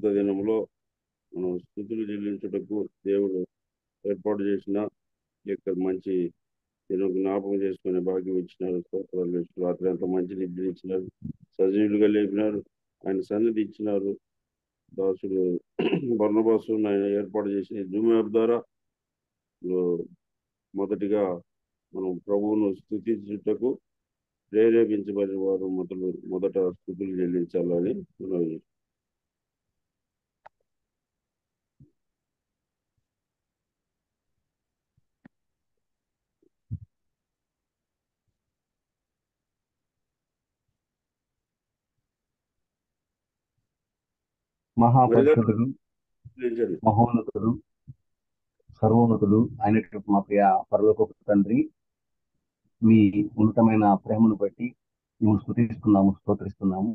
దినంలో మనం స్థుతులు చెల్లించుటకు దేవుడు ఏర్పాటు చేసిన ఈ యొక్క మంచి దినం జ్ఞాపకం చేసుకునే భాగ్యం ఇచ్చినారు స్తోత్రాలు చేస్తున్నారు. రాత్రి అంత మంచి నిద్ర ఇచ్చినారు సజీవులుగా లేపినారు ఆయన సన్నిధి ఇచ్చినారు దాసుడు బర్ణబాసు ఆయన ఏర్పాటు చేసిన జూమ్ యాప్ ద్వారా లో మొదటిగా మనం ప్రభువును స్థుతించుటకు ప్రేరేపించబడిన వారు మొదలు మొదట స్థుతులు చెల్లించాలని మనవి చేస్తున్నాం. మహాపరిషుడు చెల్లించండి మహోన్నతుడు సర్వోన్నతుడు అయినటువంటి మా ప్రియ పరలోక తండ్రి మీ ఉన్నతమైన ప్రేమను బట్టి మేము స్థుతిస్తున్నాము స్తోత్రిస్తున్నాము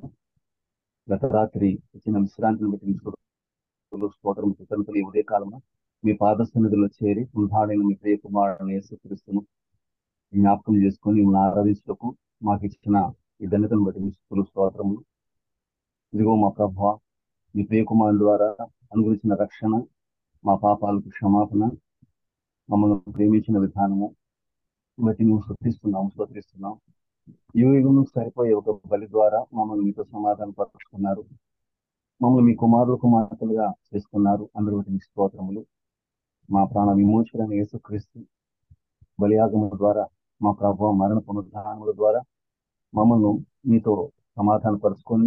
గత రాత్రి ఇచ్చిన విశ్రాంతిని బట్టి మీ స్తోత్రములు, స్తోత్రం కృతజ్ఞతలు ఈ ఉదయ కాలము మీ పాద సన్నిధిలో చేరి పునఃడైన మీ ప్రియ కుమారుని యేసుక్రీస్తును జ్ఞాపకం చేసుకొని మిమ్మల్ని ఆరాధించటకు మాకు ఇచ్చిన ఈ ధన్యతను బట్టి మీ స్థుతులు స్తోత్రములు ఇదిగో మా ప్రభావ మీ ప్రియ కుమారుని ద్వారా అనుగురించిన రక్షణ మా పాపాలకు క్షమాపణ మమ్మల్ని ప్రేమించిన విధానము బట్టి మేము స్థుతిస్తున్నాం స్తోత్రిస్తున్నాం ఈ యుగం సరిపోయే ఒక బలి ద్వారా మమ్మల్ని మీతో సమాధానం పరుచుకున్నారు మమ్మల్ని మీ కుమారులు కుమార్తెలుగా చేసుకున్నారు అందరూ బట్టి మీ స్తోత్రములు మా ప్రాణ విమోచన యేసుక్రీస్తు బలియాగము ద్వారా మా ప్రభావ మరణ పునరుద్ధానముల ద్వారా మమ్మల్ని మీతో సమాధాన పరుచుకొని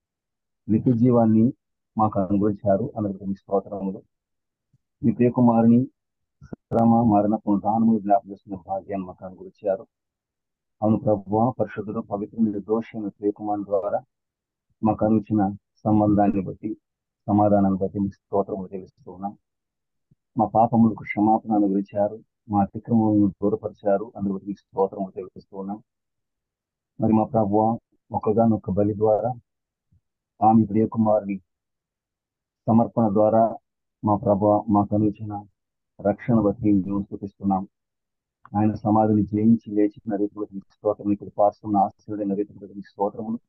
నిత్య జీవాన్ని మాకు అనుగ్రహించారు అందరికీ మీ స్తోత్రములు మీ ప్రియకుమారిని శ్రమ మరణ పునరుద్ధానములు జ్ఞాపకం చేసిన భాగ్యాన్ని మాకు అనుగ్రహించారు అవును ప్రభు పరిశుద్ధుడు పవిత్ర నిర్దోషమైన ప్రియకుమారి ద్వారా మాకు అనుచిన సంబంధాన్ని బట్టి సమాధానాన్ని బట్టి మీ స్తోత్రములు తెలుస్తూ ఉన్నాం మా పాపములకు క్షమాపణ అనుగ్రహించారు మా అతిక్రమములను దూరపరిచారు అందుకు మీ స్తోత్రములు తెలుస్తూ ఉన్నాం మరి మా ప్రభు ఒక్కగానొక్క బలి ద్వారా ఆమె ప్రియకుమారుని సమర్పణ ద్వారా మా ప్రభు మాకు అనుచిన రక్షణ బట్టి మేము స్థుతిస్తున్నాం ఆయన సమాధిని జయించి లేచిన రీతిలో మీకు స్తోత్రం ఇక్కడ పాల్స్తున్న ఆశ్చర్యమైన రీతిలో మీకు స్తోత్రములు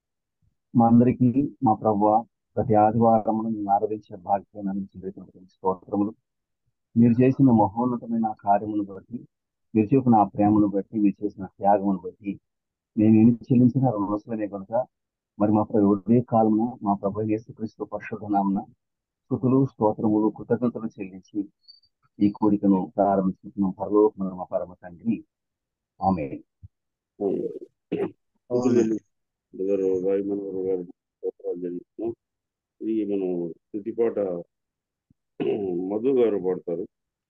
మా అందరికీ మా ప్రభు ప్రతి ఆదివారం మేము ఆరాధించే భాగ్యాన్ని అందించిన రీతిలో మీకు స్తోత్రములు మీరు చేసిన మహోన్నతమైన కార్యమును బట్టి మీరు చూపిన ఆ ప్రేమను బట్టి మీరు చేసిన త్యాగమును బట్టి మేము ఎన్ని చెల్లించిన రుణవసలనే కనుక మరి మా ప్రభు ఉదయ కాలమున మా ప్రభు యేసుక్రీస్తు పరిశుద్ధ నామన స్థుతులు స్తోత్రములు కృతజ్ఞతలు చెల్లించి ఈ కోరికను ప్రారంభించుకున్నాం పరలోకమున మా పరమ తండ్రి ఆమె స్థుతులు చెల్లిస్తున్నాం బ్రదర్ రాయ్ మనోహర్ గారి స్తోత్రాలు చెల్లిస్తున్నాం ఇది మనం స్థుతిపాట మధు గారు పాడతారు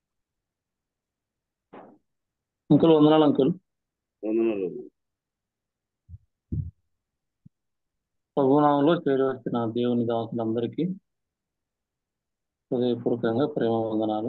అంకుల్ వందనాలు అంకుల్ వందనాలు ప్రభునామంలో చేరి వచ్చిన దేవుని దాసులందరికీ హృదయపూర్వకంగా ప్రేమ వందనాలు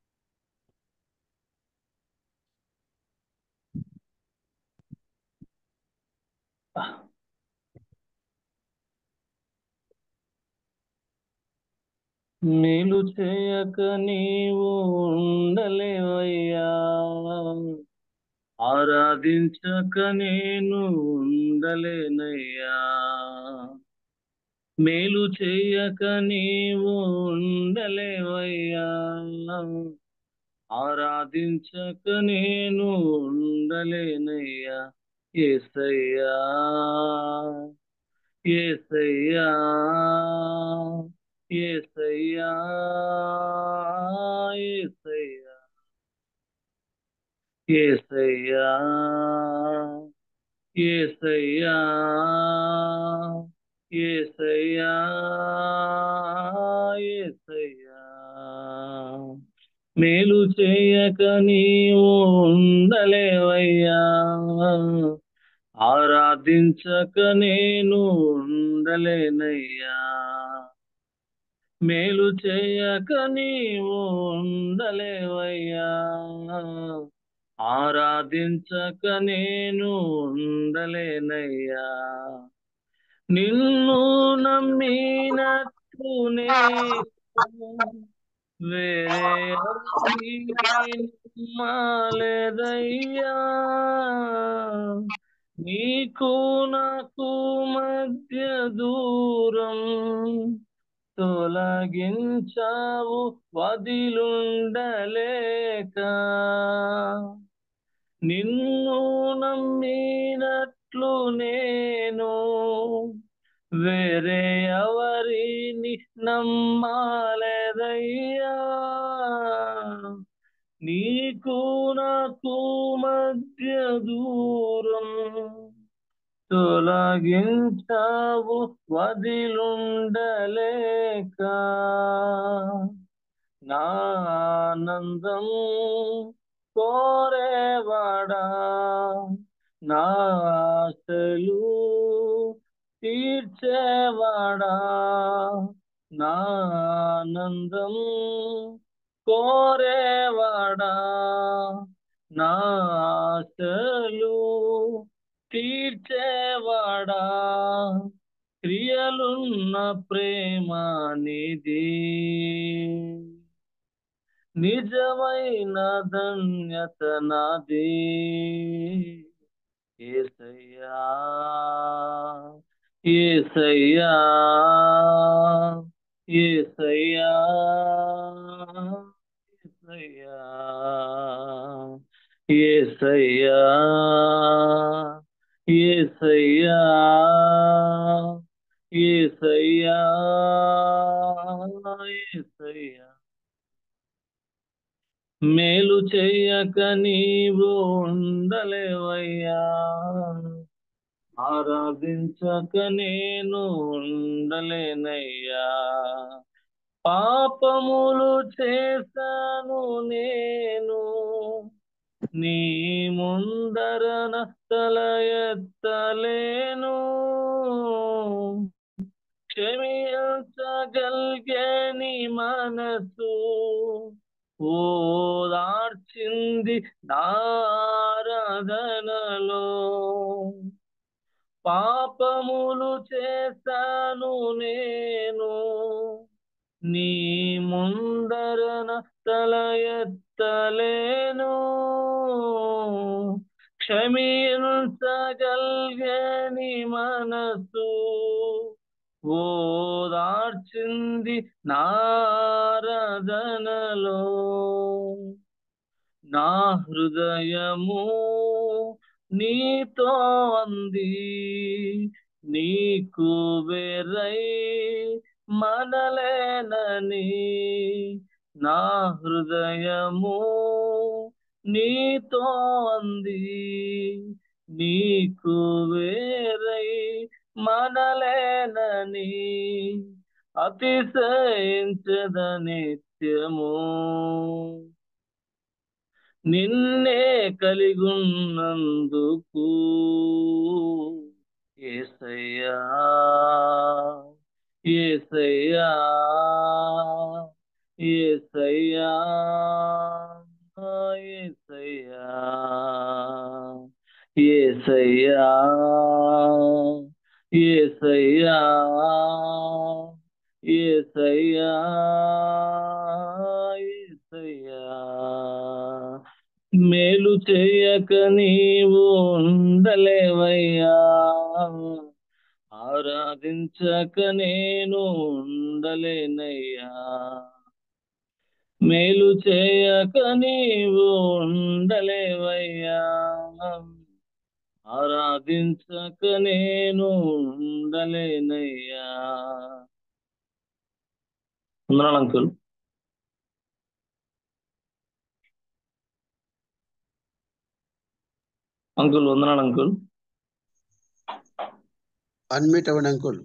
మేలు చేయక నీవు ఉండలేవయ్యా ఆరాధించక నేను ఉండలేనయ్యా మేలు చేయక నీవు ఉండలేవయ్యా ఆరాధించక నేను ఉండలేనయ్యా ఏసయ్యా ఏసయ్యా ఏసయ్యా ఏసయ్యా ఏసయ్యా ఏసయ్యా ఏసయ్యా ఏసయ్యా మేలు చేయక నీవు ఉండలేవయ్యా ఆరాధించక నేను ఉండలేనయ్యా మేలు చేయక నీవు ఉండలేవయ్యా ఆరాధించక నేను ఉండలేనయ్యా నిన్ను నమ్మినట్టునే వేరే నమ్మలేదయ్యా నీకు నాకు మధ్య దూరం తొలగించావు వదిలుండలేక నిన్ను నమ్మినట్లు నేను వేరే ఎవరిని నమ్మాలేదయ్యా నీకు నాకు మధ్య దూరం తొలగించావు వదిలుండలేక నా ఆనందం కోరేవాడా నా ఆశలు తీర్చేవాడా నా ఆనందం కోరేవాడా నా ఆశలు తీర్చేవాడా క్రియలున్న ప్రేమ నిధి నిజమైన ధన్యత నాది ఏసయ్యా ఏసయ్యా ఏసయ్యా ఏసయ్యా ఏసయ్యా ఏసయ్యా ఏసయ్యా మేలు చెయ్యక నీవు ఉండలేవయ్యా ఆరాధించక నేను ఉండలేనయ్యా పాపములు చేశాను నేను నీ ముందరన తల ఎత్తలేను క్షమించగలిగే నీ మనసు ఓదార్చింది నారాధనలో పాపములు చేశాను నేను నీ ముందరన తల ఎత్తలేను క్షమించగలిగే నీ మనసు ఓదార్చింది నారదనలో నా హృదయము నీతో అంది నీకు వేరై మనలేనని నా హృదయము నీతో అంది నీకు వేరై మనలేనని అతిశయించద నిత్యము నిన్నే కలిగున్నందుకు ఏసయ్యా ఏసయ్యా ఏసయ్యా ఏసయ్యా ఏసయ్యా ఏసయ్యా ఏసయ్యా ఏసయ్యా మేలు చేయక నీవు ఉండలేవయ్యా ఆరాధించక నేను ఉండలేనయ్యా మేలు చేయక నీవు ఉండలేవయ్యా ఆరాధించక నేను ఉండలేనయ్యా వందనాలు అంకుల్ అంకుల్ వందనాలు అంకుల్ అన్మిట్ అవ్వండి అంకుల్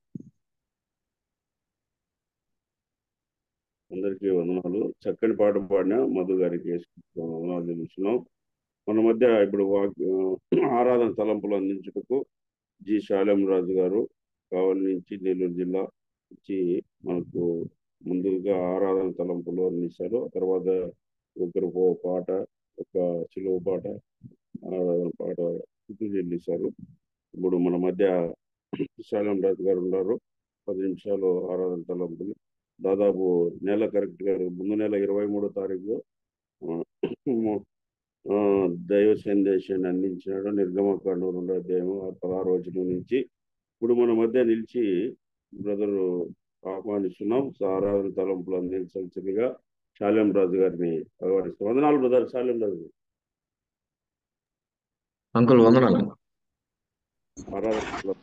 అందరికీ వందనాలు చక్కని పాట పాడిన మధు గారికి వందనాలు తెలుస్తున్నాం మన మధ్య ఇప్పుడు వాక్ ఆరాధన తలంపులు అందించుటకు జి శాలెం రాజు గారు కావలి నుంచి నెల్లూరు జిల్లా ఇచ్చి మనకు ముందుగా ఆరాధన తలంపులు అందిస్తారు తర్వాత ఒకరు ఓ పాట ఒక చిలువ పాట ఆరాధన పాట స్థుతి చెల్లిస్తారు ఇప్పుడు మన మధ్య శాలెం రాజు గారు ఉన్నారు పది నిమిషాలు ఆరాధన తలంపులు దాదాపు నెల కరెక్ట్ గా ముందు నెల ఇరవై మూడో తారీఖు ఆ, దైవ సందేశాన్ని అందించినాడు నిర్గమకాండం రెండో అధ్యాయం ఆ పదహారు వచనం నుంచి ఇప్పుడు మన మధ్య నిలిచి బ్రదర్ ఆహ్వానిస్తున్నాం ఆరాధన తలంపులు అందించాల్సిందిగా శాలెం రాజు గారిని ఆహ్వానిస్తున్నాం వందనాలు బ్రదర్ శాలెం రాజు అంకుల్ వందనాలు ఆరాధన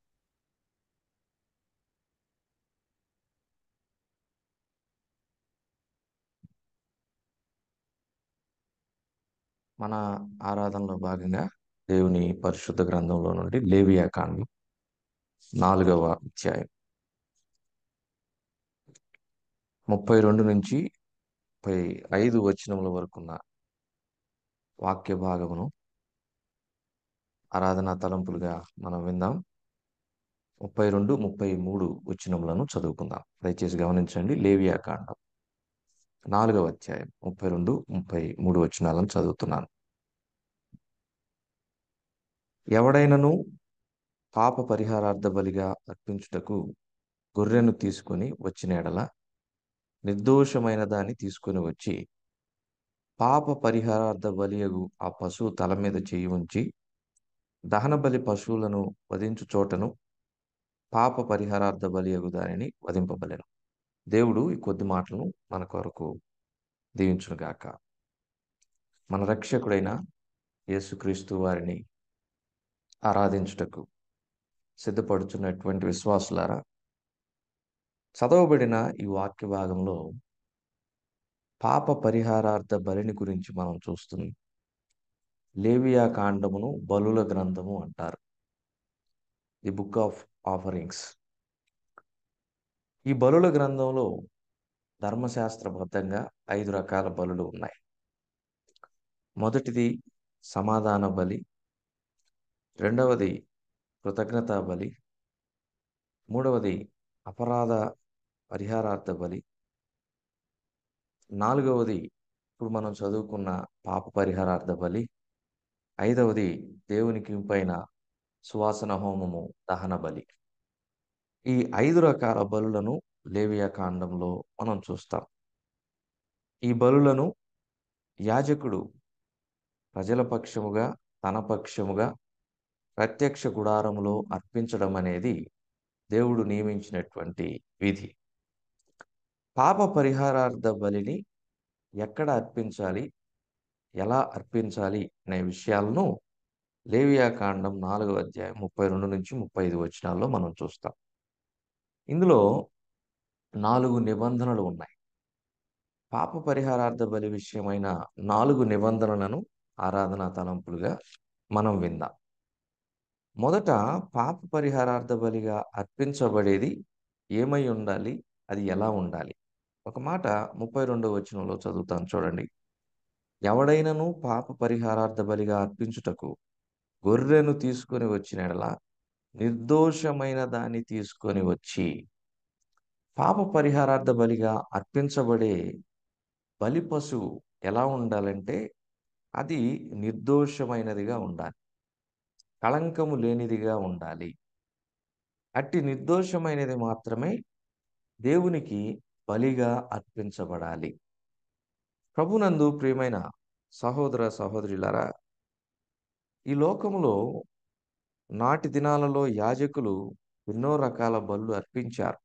మన ఆరాధనలో భాగంగా దేవుని పరిశుద్ధ గ్రంథంలో నుండి లేవియా కాండం నాలుగవ అధ్యాయం ముప్పై రెండు నుంచి ముప్పై ఐదు వచనముల వరకున్న వాక్య భాగమును ఆరాధనా తలంపులుగా మనం విందాం ముప్పై రెండు ముప్పై మూడు వచనములను చదువుకుందాం దయచేసి గమనించండి లేవియా కాండం నాలుగవ అధ్యాయం ముప్పై రెండు ముప్పై మూడు వచనాలను చదువుతున్నాను ఎవడైనను పాప పరిహారార్థ బలిగా అర్పించుటకు గొర్రెను తీసుకొని వచ్చిన ఎడల నిర్దోషమైన దాన్ని తీసుకొని వచ్చి పాప పరిహారార్థ బలియగు ఆ పశువు తల మీద చేయి ఉంచి దహన బలి పశువులను వధించు చోటను పాప పరిహారార్థ బలియగు దానిని వధింపబలెను దేవుడు ఈ కొద్ది మాటలను మన కొరకు దీవించునుగాక మన రక్షకుడైన యేసుక్రీస్తు వారిని ఆరాధించుటకు సిద్ధపడుచున్నటువంటి విశ్వాసులారా చదవబడిన ఈ వాక్య భాగంలో పాప పరిహారార్థ బలిని గురించి మనం చూస్తుంది లేవియా కాండమును బలుల గ్రంథము అంటారు ది బుక్ ఆఫ్ ఆఫరింగ్స్ ఈ బలుల గ్రంథంలో ధర్మశాస్త్రబద్ధంగా ఐదు రకాల బలులు ఉన్నాయి మొదటిది సమాధాన బలి రెండవది కృతజ్ఞతా బలి మూడవది అపరాధ పరిహారార్థ బలి నాలుగవది ఇప్పుడు మనం చదువుకున్న పాప పరిహారార్థ బలి ఐదవది దేవునికి పైన సువాసన హోమము దహన బలి ఈ ఐదు రకాల బలులను లేవియా కాండంలో మనం చూస్తాం ఈ బలులను యాజకుడు ప్రజల పక్షముగా తన పక్షముగా ప్రత్యక్ష గుడారములో అర్పించడం అనేది దేవుడు నియమించినటువంటి విధి పాప పరిహారార్థ బలిని ఎక్కడ అర్పించాలి ఎలా అర్పించాలి అనే విషయాలను లేవియా కాండం నాలుగవ అధ్యాయం ముప్పై రెండు నుంచి ముప్పై ఐదు వచనాల్లో మనం చూస్తాం ఇందులో నాలుగు నిబంధనలు ఉన్నాయి పాప పరిహారార్థ బలి విషయమైన నాలుగు నిబంధనలను ఆరాధనా తలంపులుగా మనం విందాం మొదట పాప పరిహారార్థ బలిగా అర్పించబడేది ఏమై ఉండాలి అది ఎలా ఉండాలి ఒక మాట ముప్పై రెండవ వచనంలో చదువుతాను చూడండి ఎవడైనను పాప పరిహారార్థ బలిగా అర్పించుటకు గొర్రెను తీసుకొని వచ్చిన ఎడల నిర్దోషమైన దాన్ని తీసుకొని వచ్చి పాప పరిహారార్థ బలిగా అర్పించబడే బలి పశువు ఎలా ఉండాలంటే అది నిర్దోషమైనదిగా ఉండాలి కళంకము లేనిదిగా ఉండాలి అట్టి నిర్దోషమైనది మాత్రమే దేవునికి బలిగా అర్పించబడాలి ప్రభునందు ప్రియమైన సహోదర సహోదరులారా ఈ లోకములో నాటి దినాలలో యాజకులు ఎన్నో రకాల బలులు అర్పించారు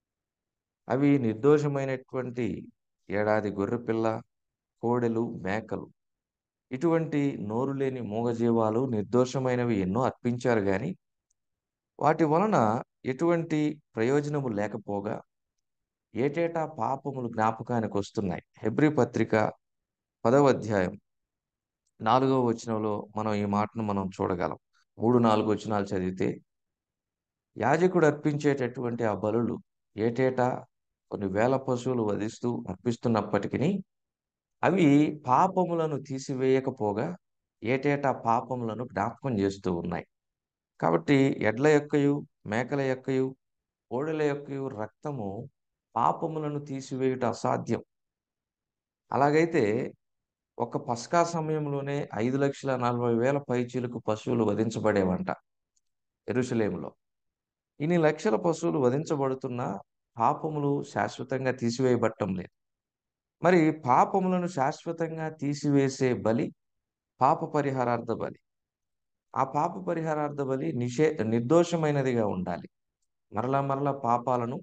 అవి నిర్దోషమైనటువంటి ఏడాది గొర్రెపిల్ల కోడెలు మేకలు ఇటువంటి నోరు లేని మూగజీవాలు నిర్దోషమైనవి ఎన్నో అర్పించారు కానీ వాటి వలన ఎటువంటి ప్రయోజనము లేకపోగా ఏటేటా పాపములు జ్ఞాపకానికి వస్తున్నాయి హెబ్రి పత్రిక పదవ అధ్యాయం నాలుగవ వచనంలో మనం ఈ మాటను మనం చూడగలం మూడు నాలుగు వచనాలు చదివితే యాజకుడు అర్పించేటటువంటి ఆ బలులు ఏటేటా కొన్ని వేల పశువులు వధిస్తూ అర్పిస్తున్నప్పటికీ అవి పాపములను తీసివేయకపోగా ఏటేటా పాపములను జ్ఞాపకం చేస్తూ ఉన్నాయి కాబట్టి ఎడ్ల యొక్కయు మేకల యొక్కయు కోడెల యొక్కయు రక్తము పాపములను తీసివేయుట అసాధ్యం అలాగైతే ఒక పస్కా సమయంలోనే ఐదు లక్షల నలభై వేల పైచీలకు పశువులు వధించబడేవంట ఎరుసలేములో ఇన్ని లక్షల పశువులు వధించబడుతున్నా పాపములు శాశ్వతంగా తీసివేయబట్టం లేదు మరి పాపములను శాశ్వతంగా తీసివేసే బలి పాప పరిహారార్థ బలి ఆ పాప పరిహారార్థ బలి నిషే నిర్దోషమైనదిగా ఉండాలి మరలా మరలా పాపాలను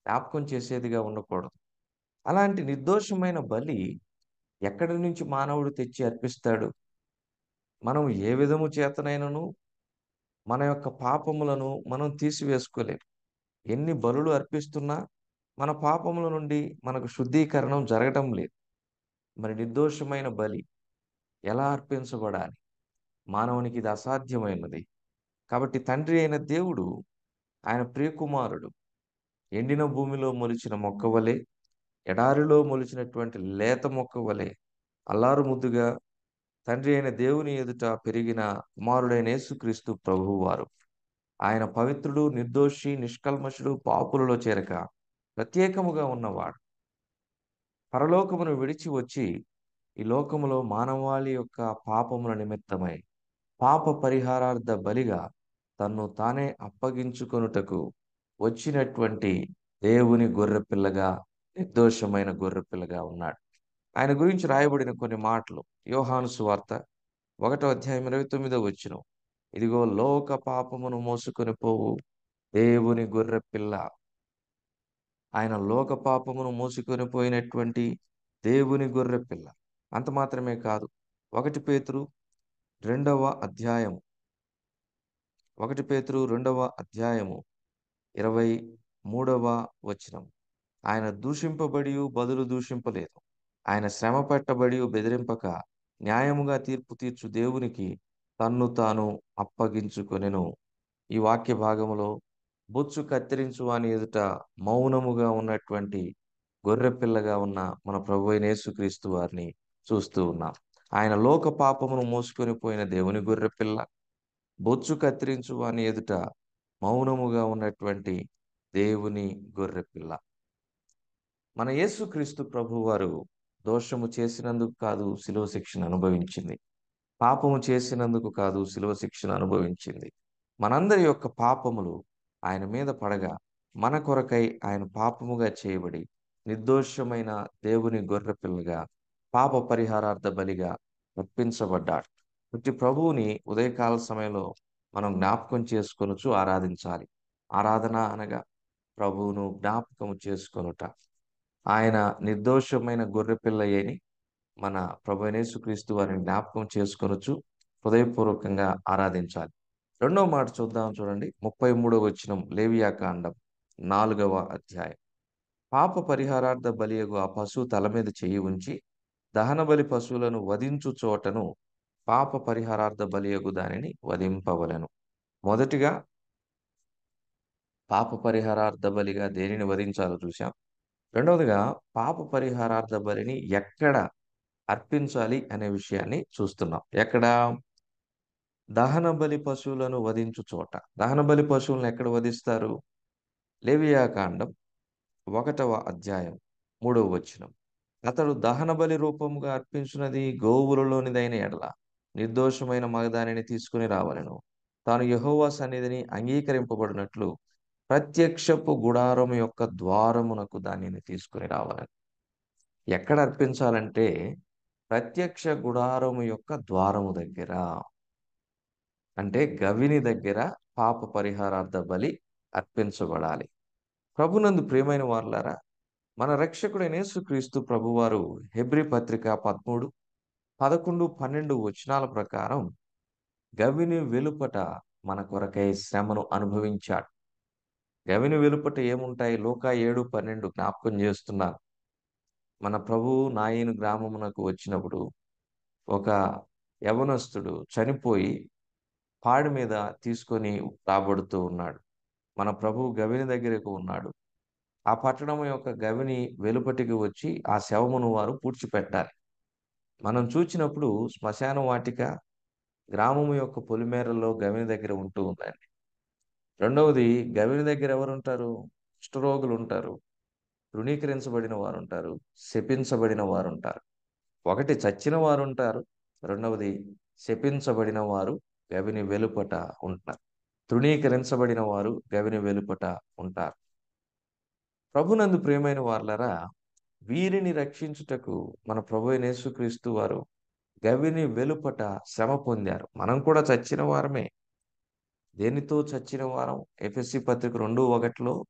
జ్ఞాపకం చేసేదిగా ఉండకూడదు అలాంటి నిర్దోషమైన బలి ఎక్కడి నుంచి మానవుడు తెచ్చి అర్పిస్తాడు మనం ఏ విధము చేతనైనను మన యొక్క పాపములను మనం తీసివేసుకోలేం ఎన్ని బలులు అర్పిస్తున్నా మన పాపముల నుండి మనకు శుద్ధీకరణం జరగటం లేదు మరి నిర్దోషమైన బలి ఎలా అర్పించబడాలి మానవునికి ఇది అసాధ్యమైనది కాబట్టి తండ్రి అయిన దేవుడు ఆయన ప్రియకుమారుడు ఎండిన భూమిలో మొలిచిన మొక్క వలె ఎడారిలో మొలిచినటువంటి లేత మొక్క వలె అల్లారు ముద్దుగా తండ్రి అయిన దేవుని ఎదుట పెరిగిన కుమారుడైన యేసుక్రీస్తు ప్రభువారు ఆయన పవిత్రుడు నిర్దోషి నిష్కల్మషుడు పాపులలో చేరక ప్రత్యేకముగా ఉన్నవాడు పరలోకమును విడిచి వచ్చి ఈ లోకములో మానవాళి యొక్క పాపముల నిమిత్తమై పాప పరిహారార్థ బలిగా తన్ను తానే అప్పగించుకొనుటకు వచ్చినటువంటి దేవుని గొర్రెపిల్లగా నిర్దోషమైన గొర్రెపిల్లగా ఉన్నాడు ఆయన గురించి రాయబడిన కొన్ని మాటలు యోహాను సువార్త ఒకటో అధ్యాయం ఇరవై తొమ్మిదో వచ్చిన ఇదిగో లోక పాపమును మోసుకొని పోవు దేవుని గొర్రె పిల్ల ఆయన లోక పాపమును మోసుకొని పోయినటువంటి దేవుని గొర్రె పిల్ల అంత మాత్రమే కాదు ఒకటి పేతురు రెండవ అధ్యాయం ఒకటి పేతురు రెండవ అధ్యాయము ఇరవై మూడవ వచనం ఆయన దూషింపబడి బదులు దూషింపలేదు ఆయన శ్రమ పెట్టబడి బెదిరింపక న్యాయముగా తీర్పు తీర్చు దేవునికి తన్ను తాను అప్పగించుకొనెను ఈ వాక్య భాగములో బొచ్చు కత్తిరించు అని ఎదుట మౌనముగా ఉన్నటువంటి గొర్రెపిల్లగా ఉన్న మన ప్రభు అయిన యేసుక్రీస్తు వారిని చూస్తూ ఉన్నాం ఆయన లోక పాపమును మోసుకొని పోయిన దేవుని గొర్రెపిల్ల బొచ్చు కత్తిరించు అని ఎదుట మౌనముగా ఉన్నటువంటి దేవుని గొర్రెపిల్ల మన యేసుక్రీస్తు ప్రభువారు దోషము చేసినందుకు కాదు శిలువ శిక్షణ అనుభవించింది పాపము చేసినందుకు కాదు శిలువ శిక్షణ అనుభవించింది మనందరి యొక్క పాపములు ఆయన మీద పడగా మన కొరకై ఆయన పాపముగా చేయబడి నిర్దోషమైన దేవుని గొర్రెపిల్లగా పాప పరిహారార్థ బలిగా అర్పించబడ్డాడు ప్రతి ప్రభువుని ఉదయకాల సమయంలో మనం జ్ఞాపకం చేసుకొనుచు ఆరాధించాలి ఆరాధన అనగా ప్రభువును జ్ఞాపకము చేసుకొనుట ఆయన నిర్దోషమైన గొర్రెపిల్లయ్యని మన ప్రభు యేసుక్రీస్తు వారిని జ్ఞాపకం చేసుకొనొచ్చు హృదయపూర్వకంగా ఆరాధించాలి రెండవ మాట చూద్దాం చూడండి ముప్పై మూడవ వచనం లేవియా కాండం నాలుగవ అధ్యాయం పాప పరిహారార్థ బలియగు ఆ పశువు తల మీద చెయ్యి ఉంచి దహన బలి పశువులను వధించు చోటను పాప పరిహారార్థ బలియగు దానిని వధింపవలెను మొదటిగా పాప పరిహారార్థ బలిగా దేనిని వధించాలో చూసాం రెండవదిగా పాప పరిహారార్థ బలిని ఎక్కడ అర్పించాలి అనే విషయాన్ని చూస్తున్నాం ఎక్కడ దహన బలి పశువులను వధించు చోట దహన బలి పశువులను ఎక్కడ వధిస్తారు లేవియా కాండం ఒకటవ అధ్యాయం మూడవ వచనం అతడు దహన బలి రూపముగా అర్పించున్నది గోవులలోనిదైన ఎడల నిర్దోషమైన మగదానిని తీసుకుని రావలను తాను యహోవా సన్నిధిని అంగీకరింపబడినట్లు ప్రత్యక్షపు గుడారం యొక్క ద్వారమునకు దానిని తీసుకుని రావాలని ఎక్కడ అర్పించాలంటే ప్రత్యక్ష గుడారము యొక్క ద్వారము దగ్గర అంటే గవిని దగ్గర పాప పరిహారార్థ బలి అర్పించబడాలి ప్రభునందు ప్రియమైన వారులారా మన రక్షకుడైన యేసుక్రీస్తు ప్రభువారు హెబ్రి పత్రిక పదమూడు పదకొండు పన్నెండు వచనాల ప్రకారం గవిని వెలుపట మన కొరకై శ్రమను అనుభవించాడు గవిని వెలుపట ఏముంటాయి లోకా ఏడు పన్నెండు జ్ఞాపకం చేస్తున్నారు మన ప్రభు నాయను గ్రామమునకు వచ్చినప్పుడు ఒక యవనస్తుడు చనిపోయి పాడి మీద తీసుకొని రాబడుతూ ఉన్నాడు మన ప్రభు గవిని దగ్గరకు ఉన్నాడు ఆ పట్టణం యొక్క గవిని వెలుపటికి వచ్చి ఆ శవమును వారు పూడ్చిపెట్టాలి మనం చూచినప్పుడు శ్మశాన వాటిక గ్రామము యొక్క పొలిమేరలో గవిని దగ్గర ఉంటూ ఉందండి రెండవది గవిని దగ్గర ఎవరు ఉంటారు కుష్ఠరోగులు ఉంటారు తృణీకరించబడిన వారు ఉంటారు శపించబడిన వారు ఉంటారు ఒకటి చచ్చిన వారు ఉంటారు రెండవది శపించబడిన వారు గవిని వెలుపట ఉంటారు తృణీకరించబడిన వారు గవిని వెలుపట ఉంటారు ప్రభునందు ప్రియమైన వార్లరా వీరిని రక్షించుటకు మన ప్రభు అయిన యేసుక్రీస్తు వారు గవిని వెలుపట శ్రమ పొందారు మనం కూడా చచ్చిన వారమే దేనితో చచ్చిన వారం ఎఫ్ఎస్సి పత్రిక రెండు ఒకటిలో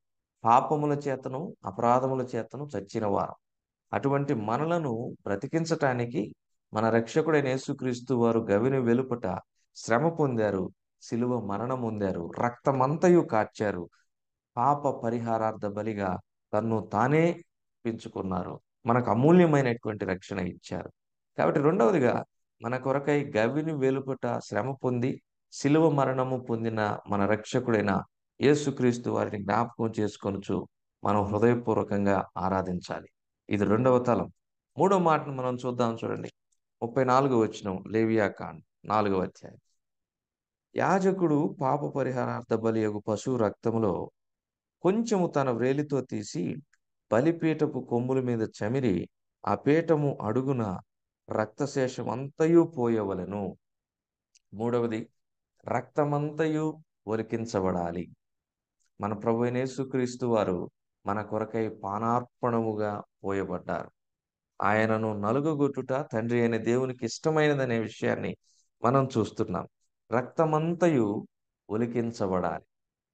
పాపముల చేతను అపరాధముల చేతను చచ్చిన వారం అటువంటి మనలను బ్రతికించటానికి మన రక్షకుడైన యేసుక్రీస్తు వారు గవిని వెలుపట శ్రమ పొందారు శిలువ మరణం పొందారు రక్తమంతయు కార్చారు పాప పరిహారార్థ బలిగా తన్ను తానే పెంచుకున్నారు మనకు అమూల్యమైనటువంటి రక్షణ ఇచ్చారు కాబట్టి రెండవదిగా మన కొరకై గవిని వెలుపట శ్రమ పొంది శిలువ మరణము పొందిన మన రక్షకుడైన యేసుక్రీస్తు వారిని జ్ఞాపకం చేసుకొనుచు మనం హృదయపూర్వకంగా ఆరాధించాలి ఇది రెండవ తలం మూడో మాటను మనం చూద్దాం చూడండి ముప్పై నాలుగు వచ్చిన లేవియా కాండ్ నాలుగవ అధ్యాయం యాజకుడు పాప పరిహారార్థ బలియగు పశువు రక్తములో కొంచెము తన వ్రేలితో తీసి బలిపీఠపు కొమ్ముల మీద చమిరి ఆ పీఠము అడుగున రక్తశేషం అంతయు పోయవలెను మూడవది రక్తమంతయు ఒలికించబడాలి మన ప్రభు అయిన యేసుక్రీస్తు వారు మన కొరకై పానార్పణముగా పోయబడ్డారు ఆయనను నలుగుగొట్టుట తండ్రి అయిన దేవునికి ఇష్టమైనదనే విషయాన్ని మనం చూస్తున్నాం రక్తమంతయు ఒలికించబడాలి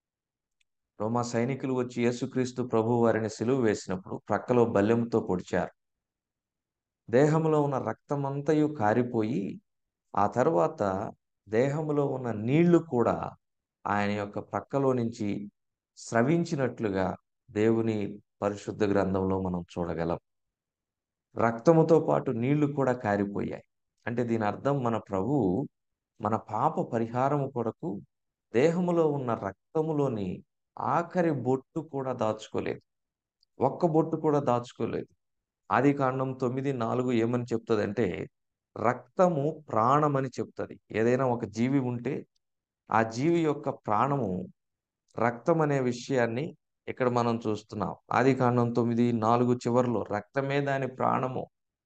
రోమా సైనికులు వచ్చి యేసుక్రీస్తు ప్రభు వారిని సిలువ వేసినప్పుడు ప్రక్కలో బల్లెంతో పొడిచారు దేహంలో ఉన్న రక్తమంతయు కారిపోయి ఆ తర్వాత దేహంలో ఉన్న నీళ్లు కూడా ఆయన యొక్క ప్రక్కలో నుంచి స్రవించినట్లుగా దేవుని పరిశుద్ధ గ్రంథంలో మనం చూడగలం రక్తముతో పాటు నీళ్లు కూడా కారిపోయాయి అంటే దీని అర్థం మన ప్రభు మన పాప పరిహారము కొరకు దేహములో ఉన్న రక్తములోని ఆఖరి బొట్టు కూడా దాచుకోలేదు ఒక్క బొట్టు కూడా దాచుకోలేదు ఆది కాండం తొమ్మిది నాలుగు ఏమని చెప్తుందంటే రక్తము ప్రాణమని చెప్తుంది ఏదైనా ఒక జీవి ఉంటే ఆ జీవి యొక్క ప్రాణము రక్తం అనే విషయాన్ని ఇక్కడ మనం చూస్తున్నాం ఆది కాండం తొమ్మిది నాలుగు చివరిలో రక్తమే దాని ప్రాణము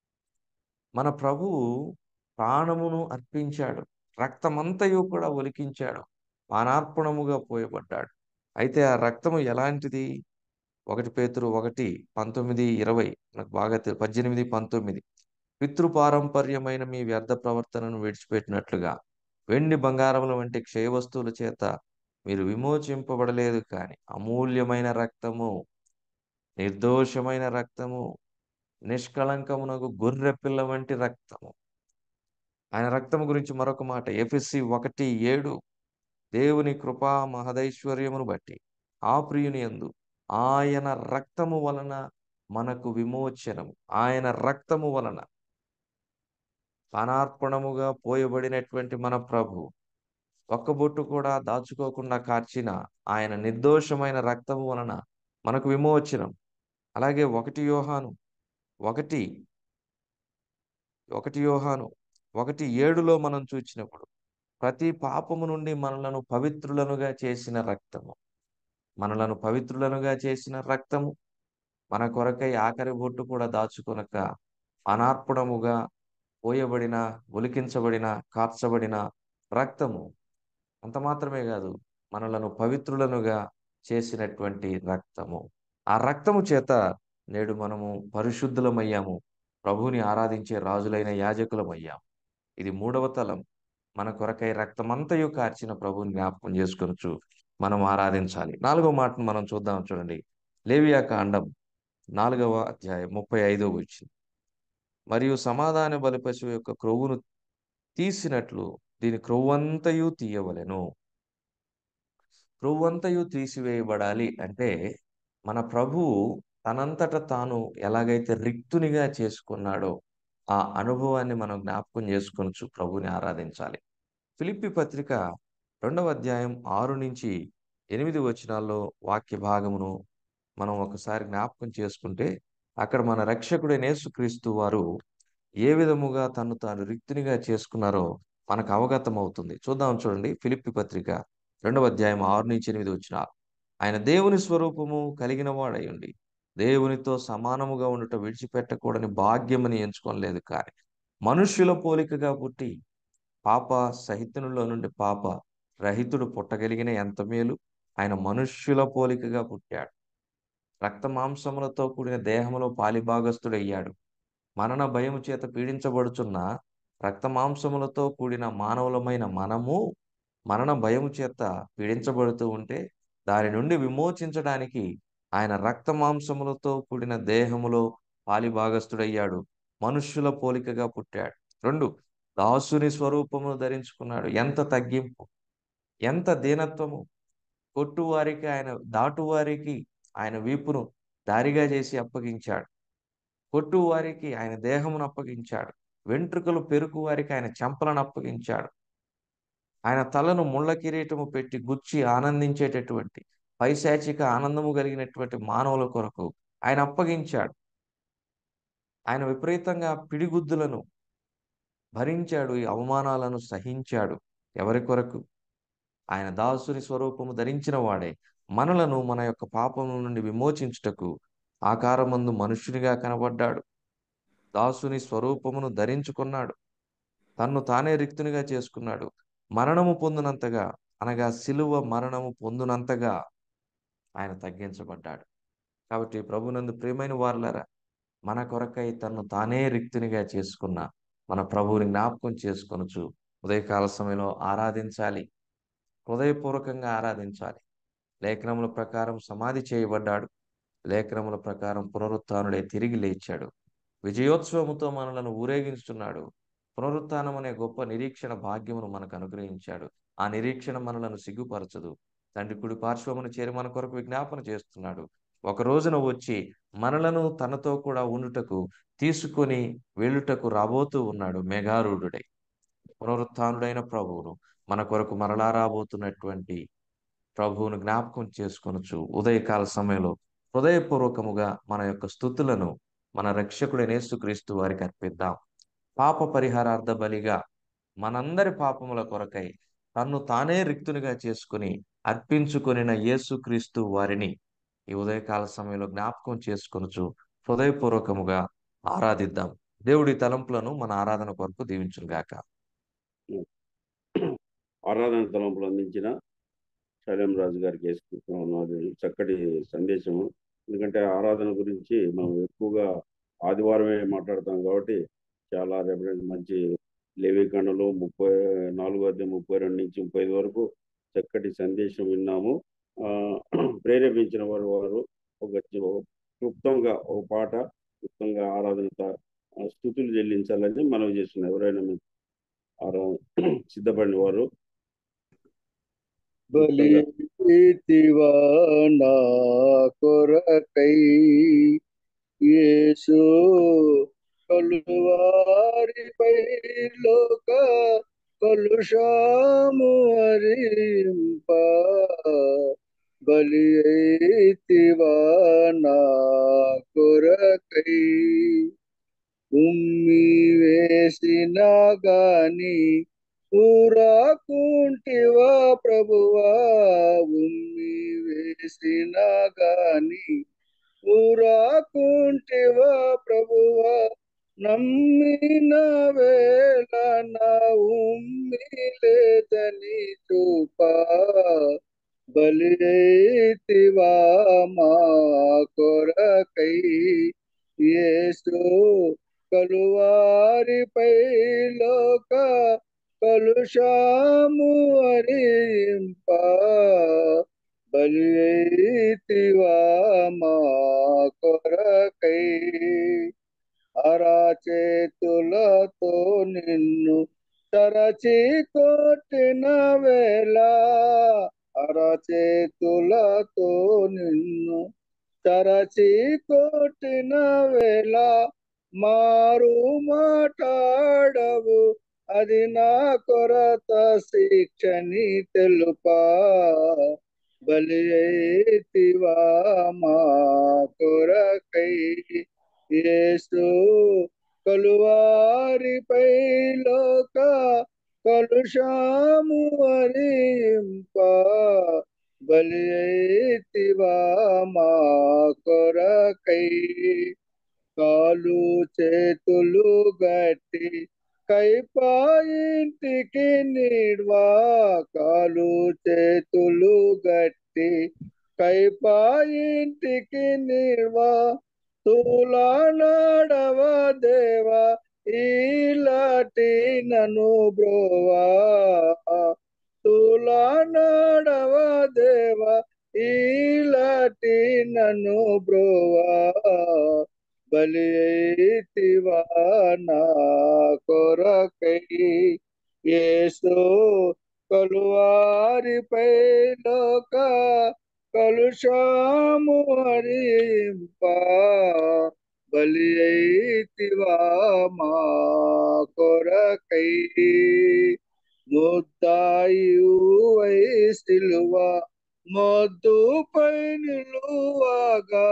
మన ప్రభువు ప్రాణమును అర్పించాడు రక్తమంతయు కూడా ఒలికించాడు పానార్పణముగా పోయబడ్డాడు అయితే ఆ రక్తము ఎలాంటిది ఒకటి పేతురు ఒకటి పంతొమ్మిది ఇరవై నాకు బాగా తెలు పద్దెనిమిది పంతొమ్మిది పితృపారంపర్యమైన మీ వ్యర్థ ప్రవర్తనను విడిచిపెట్టినట్లుగా వెండి బంగారముల వంటి క్షయ వస్తువుల చేత మీరు విమోచింపబడలేదు కానీ అమూల్యమైన రక్తము నిర్దోషమైన రక్తము నిష్కళంకమునకు గొర్రె పిల్ల వంటి రక్తము ఆయన రక్తము గురించి మరొక మాట ఎఫ్ఎస్సి ఒకటి ఏడు దేవుని కృపా మహదైశ్వర్యమును బట్టి ఆ ప్రియుని యందు ఆయన రక్తము వలన మనకు విమోచనం ఆయన రక్తము వలన పానార్పణముగా పోయబడినటువంటి మన ప్రభు ఒక్క బొట్టు కూడా దాచుకోకుండా కార్చిన ఆయన నిర్దోషమైన రక్తము వలన మనకు విమోచనం అలాగే ఒకటి యోహాను ఒకటి ఒకటి యోహాను ఒకటి ఏడులో మనం చూచినప్పుడు ప్రతి పాపము నుండి మనలను పవిత్రులనుగా చేసిన రక్తము మనలను పవిత్రులనుగా చేసిన రక్తము మన కొరకై ఆఖరి బొట్టు కూడా దాచుకొనక అనార్పణముగా పోయబడిన ఒలికించబడిన కార్చబడిన రక్తము అంత మాత్రమే కాదు మనలను పవిత్రులనుగా చేసినటువంటి రక్తము ఆ రక్తము చేత నేడు మనము పరిశుద్ధులమయ్యాము ప్రభువుని ఆరాధించే రాజులైన యాజకులమయ్యాము ఇది మూడవ తలం మన కొరకై రక్తమంతయు కార్చిన ప్రభువుని జ్ఞాపకం చేసుకొనొచ్చు మనం ఆరాధించాలి నాలుగవ మాటను మనం చూద్దాం చూడండి లేవియా కాండం నాలుగవ అధ్యాయం ముప్పై ఐదవ వచ్చింది మరియు సమాధాన బలి పశువు యొక్క క్రొవ్వును తీసినట్లు దీని క్రొవ్వంతయు తీయవలెను క్రొవ్వంతయు తీసివేయబడాలి అంటే మన ప్రభువు తనంతట తాను ఎలాగైతే రిక్తునిగా చేసుకున్నాడో ఆ అనుభవాన్ని మనం జ్ఞాపకం చేసుకొనొచ్చు ప్రభుని ఆరాధించాలి ఫిలిప్పి పత్రిక రెండవ అధ్యాయం ఆరు నుంచి ఎనిమిది వచనాల్లో వాక్య భాగమును మనం ఒకసారి జ్ఞాపకం చేసుకుంటే అక్కడ మన రక్షకుడైన యేసుక్రీస్తు వారు ఏ విధముగా తను తాను రిక్తునిగా చేసుకున్నారో మనకు అవగతం అవుతుంది చూద్దాం చూడండి ఫిలిప్పి పత్రిక రెండవ అధ్యాయం ఆరు నుంచి ఎనిమిది వచ్చిన ఆయన దేవుని స్వరూపము కలిగిన వాడయుండి దేవునితో సమానముగా ఉండుట విడిచిపెట్టకూడని భాగ్యమని ఎంచుకోలేదు కానీ మనుష్యుల పోలికగా పుట్టి పాప సహితునిలో నుండి పాప రహితుడు పుట్టగలిగిన ఎంత మేలు ఆయన మనుష్యుల పోలికగా పుట్టాడు రక్త మాంసములతో కూడిన దేహములో పాలిభాగస్థుడయ్యాడు మరణ భయము చేత పీడించబడుచున్న రక్త మాంసములతో కూడిన మానవులమైన మనము మరణ భయము చేత పీడించబడుతూ ఉంటే దాని నుండి విమోచించడానికి ఆయన రక్త మాంసములతో కూడిన దేహములో పాలిభాగస్థుడయ్యాడు మనుష్యుల పోలికగా పుట్టాడు రెండు దాసుని స్వరూపమును ధరించుకున్నాడు ఎంత తగ్గింపు ఎంత దీనత్వము కొట్టువారికి ఆయన దాటువారికి ఆయన వీపును దారిగా చేసి అప్పగించాడు కొట్టువారికి ఆయన దేహమును అప్పగించాడు వెంట్రుకలు పెరుకు వారికి ఆయన చెంపలను అప్పగించాడు ఆయన తలను ముళ్ళ కిరీటము పెట్టి గుచ్చి ఆనందించేటటువంటి పైశాచిక ఆనందము కలిగినటువంటి మానవుల కొరకు ఆయన అప్పగించాడు ఆయన విపరీతంగా పిడిగుద్దులను భరించాడు ఈ అవమానాలను సహించాడు ఎవరి కొరకు ఆయన దాసుని స్వరూపము ధరించిన వాడే మనలను మన యొక్క పాపముల నుండి విమోచించుటకు ఆకారమందు మనుష్యునిగా కనబడ్డాడు దాసుని స్వరూపమును ధరించుకున్నాడు తన్ను తానే రిక్తునిగా చేసుకున్నాడు మరణము పొందినంతగా అనగా సిలువ మరణము పొందినంతగా ఆయన తగ్గించబడ్డాడు కాబట్టి ప్రభునందు ప్రియమైన వారులారా మన కొరకై తన్ను తానే రిక్తునిగా చేసుకున్న మన ప్రభువుని జ్ఞాపకం చేసుకొనుచు ఉదయకాల సమయంలో ఆరాధించాలి హృదయపూర్వకంగా ఆరాధించాలి లేఖనముల ప్రకారం సమాధి చేయబడ్డాడు లేఖనముల ప్రకారం పునరుత్నుడే తిరిగి లేచాడు విజయోత్సవముతో మనలను ఊరేగించుతున్నాడు పునరుత్థానం అనే గొప్ప నిరీక్షణ భాగ్యమును మనకు అనుగ్రహించాడు ఆ నిరీక్షణ మనలను సిగ్గుపరచదు తండ్రి కుడి పార్శ్వమును చేరి మన కొరకు విజ్ఞాపన చేస్తున్నాడు ఒక రోజున వచ్చి మనలను తనతో కూడా ఉండుటకు తీసుకొని వెళ్ళుటకు రాబోతూ ఉన్నాడు మేఘారూఢుడై పునరుత్థానుడైన ప్రభువును మన కొరకు మరలా రాబోతున్నటువంటి ప్రభువును జ్ఞాపకం చేసుకొనొచ్చు ఉదయకాల సమయంలో హృదయపూర్వకముగా మన యొక్క స్థుతులను మన రక్షకుడైన యేసుక్రీస్తు వారికి అర్పిద్దాం పాప పరిహారార్థ బలిగా మనందరి పాపముల కొరకై తన్ను తానే రిక్తునిగా చేసుకుని అర్పించుకొనిన యేసుక్రీస్తు వారిని ఈ ఉదయకాల సమయంలో జ్ఞాపకం చేసుకొనుచు హృదయపూర్వకముగా ఆరాధిద్దాం దేవుడి తలంపులను మన ఆరాధన కొరకు దీవించుగాక ఆరాధన తలంపులు అందించిన శైలం రాజు గారికి వేసుకుంటున్నాను అది చక్కటి సందేశము ఎందుకంటే ఆరాధన గురించి మనం ఎక్కువగా ఆదివారమే మాట్లాడతాం కాబట్టి చాలా రెఫరెన్స్ మంచి లేవికాండలో ముప్పై నాలుగో అధ్యాయం ముప్పై రెండు నుంచి ముప్పై ఐదు వరకు చక్కటి సందేశం విన్నాము ఆ, ప్రేరేపించిన వారు వారు ఒక ఒక క్లుప్తంగా ఒక పాట క్లుప్తంగా ఆరాధన త- ఆ, స్థుతులు చెల్లించాలని మనం చేస్తున్నాం ఎవరైనా మీ ఆరా సిద్ధపడిన వారు బలి ఇతివా నా కొరకై యేసు కలువారిపై లోక కలుషాము హరింప బలి ఇతివా నా కొరకై ఉమ్మి వేసిన గాని ఊరాకుంటివా ప్రభువా ఉమ్మి వేసిన గాని ఊరాకుంటివా ప్రభువా నమ్మిన వేళ నా ఉమ్మి లేదని చూపా బలితివా మా కొరకై యేసు కలువారిపై లోక కలుషాము హరింప బలితివా మా కొరకై అరాచేతులతో నిన్ను తరచి కొట్టిన వేళ అరచేతులతో నిన్ను తరచి కొట్టిన వేళ మారు మాట్లాడవు అది నా కొరత శిక్షని తెలుపా బలి అయితివా మా కొరకై యేసు కలువారిపై లోక కలుషాము హరింప బలి అయితివా మా కొరకై కాలు చేతులు గట్టి కైపా ఇంటికి నీడ్వా కాలు చేతులు గట్టి కైపా ఇంటికి నీడ్వా తూలా నాడవా దేవా ఈలాటి నన్ను బ్రోవా తూలా నాడవా దేవా ఈలాటి నన్ను బలి అయితివా నా కొరకై యేసు కలువారిపై లోక కలుషాము హరింప బలి అయితివా మా కొరకై ముద్దాయువై సిలువ మొద్దుపై నిలువగా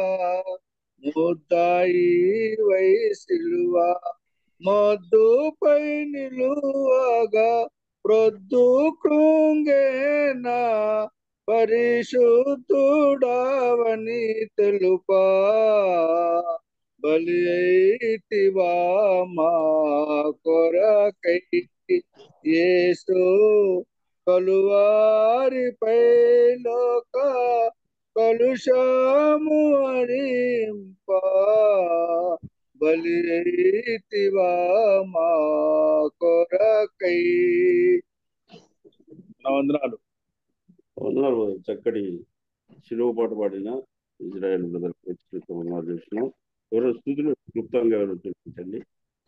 ముద్దాయివై సిలువ మొద్దుపై నిలువగా ప్రొద్దు కృంగేనా పరిశుద్ధుడవని తెలుపా బలి అయితివా మా కొరకై యేసు కలువారిపై లోక కలుషము హరింప బలి అయితివా మా కొరకై నా వందనాలు వందనాలు చక్కటి శిలువ పాట పాడిన ఇజ్రాయెల్ బ్రదర్ వందనాలు చేస్తున్నాం ఎవరో స్థుతులు క్లుప్తంగా ఎవరో చూపించండి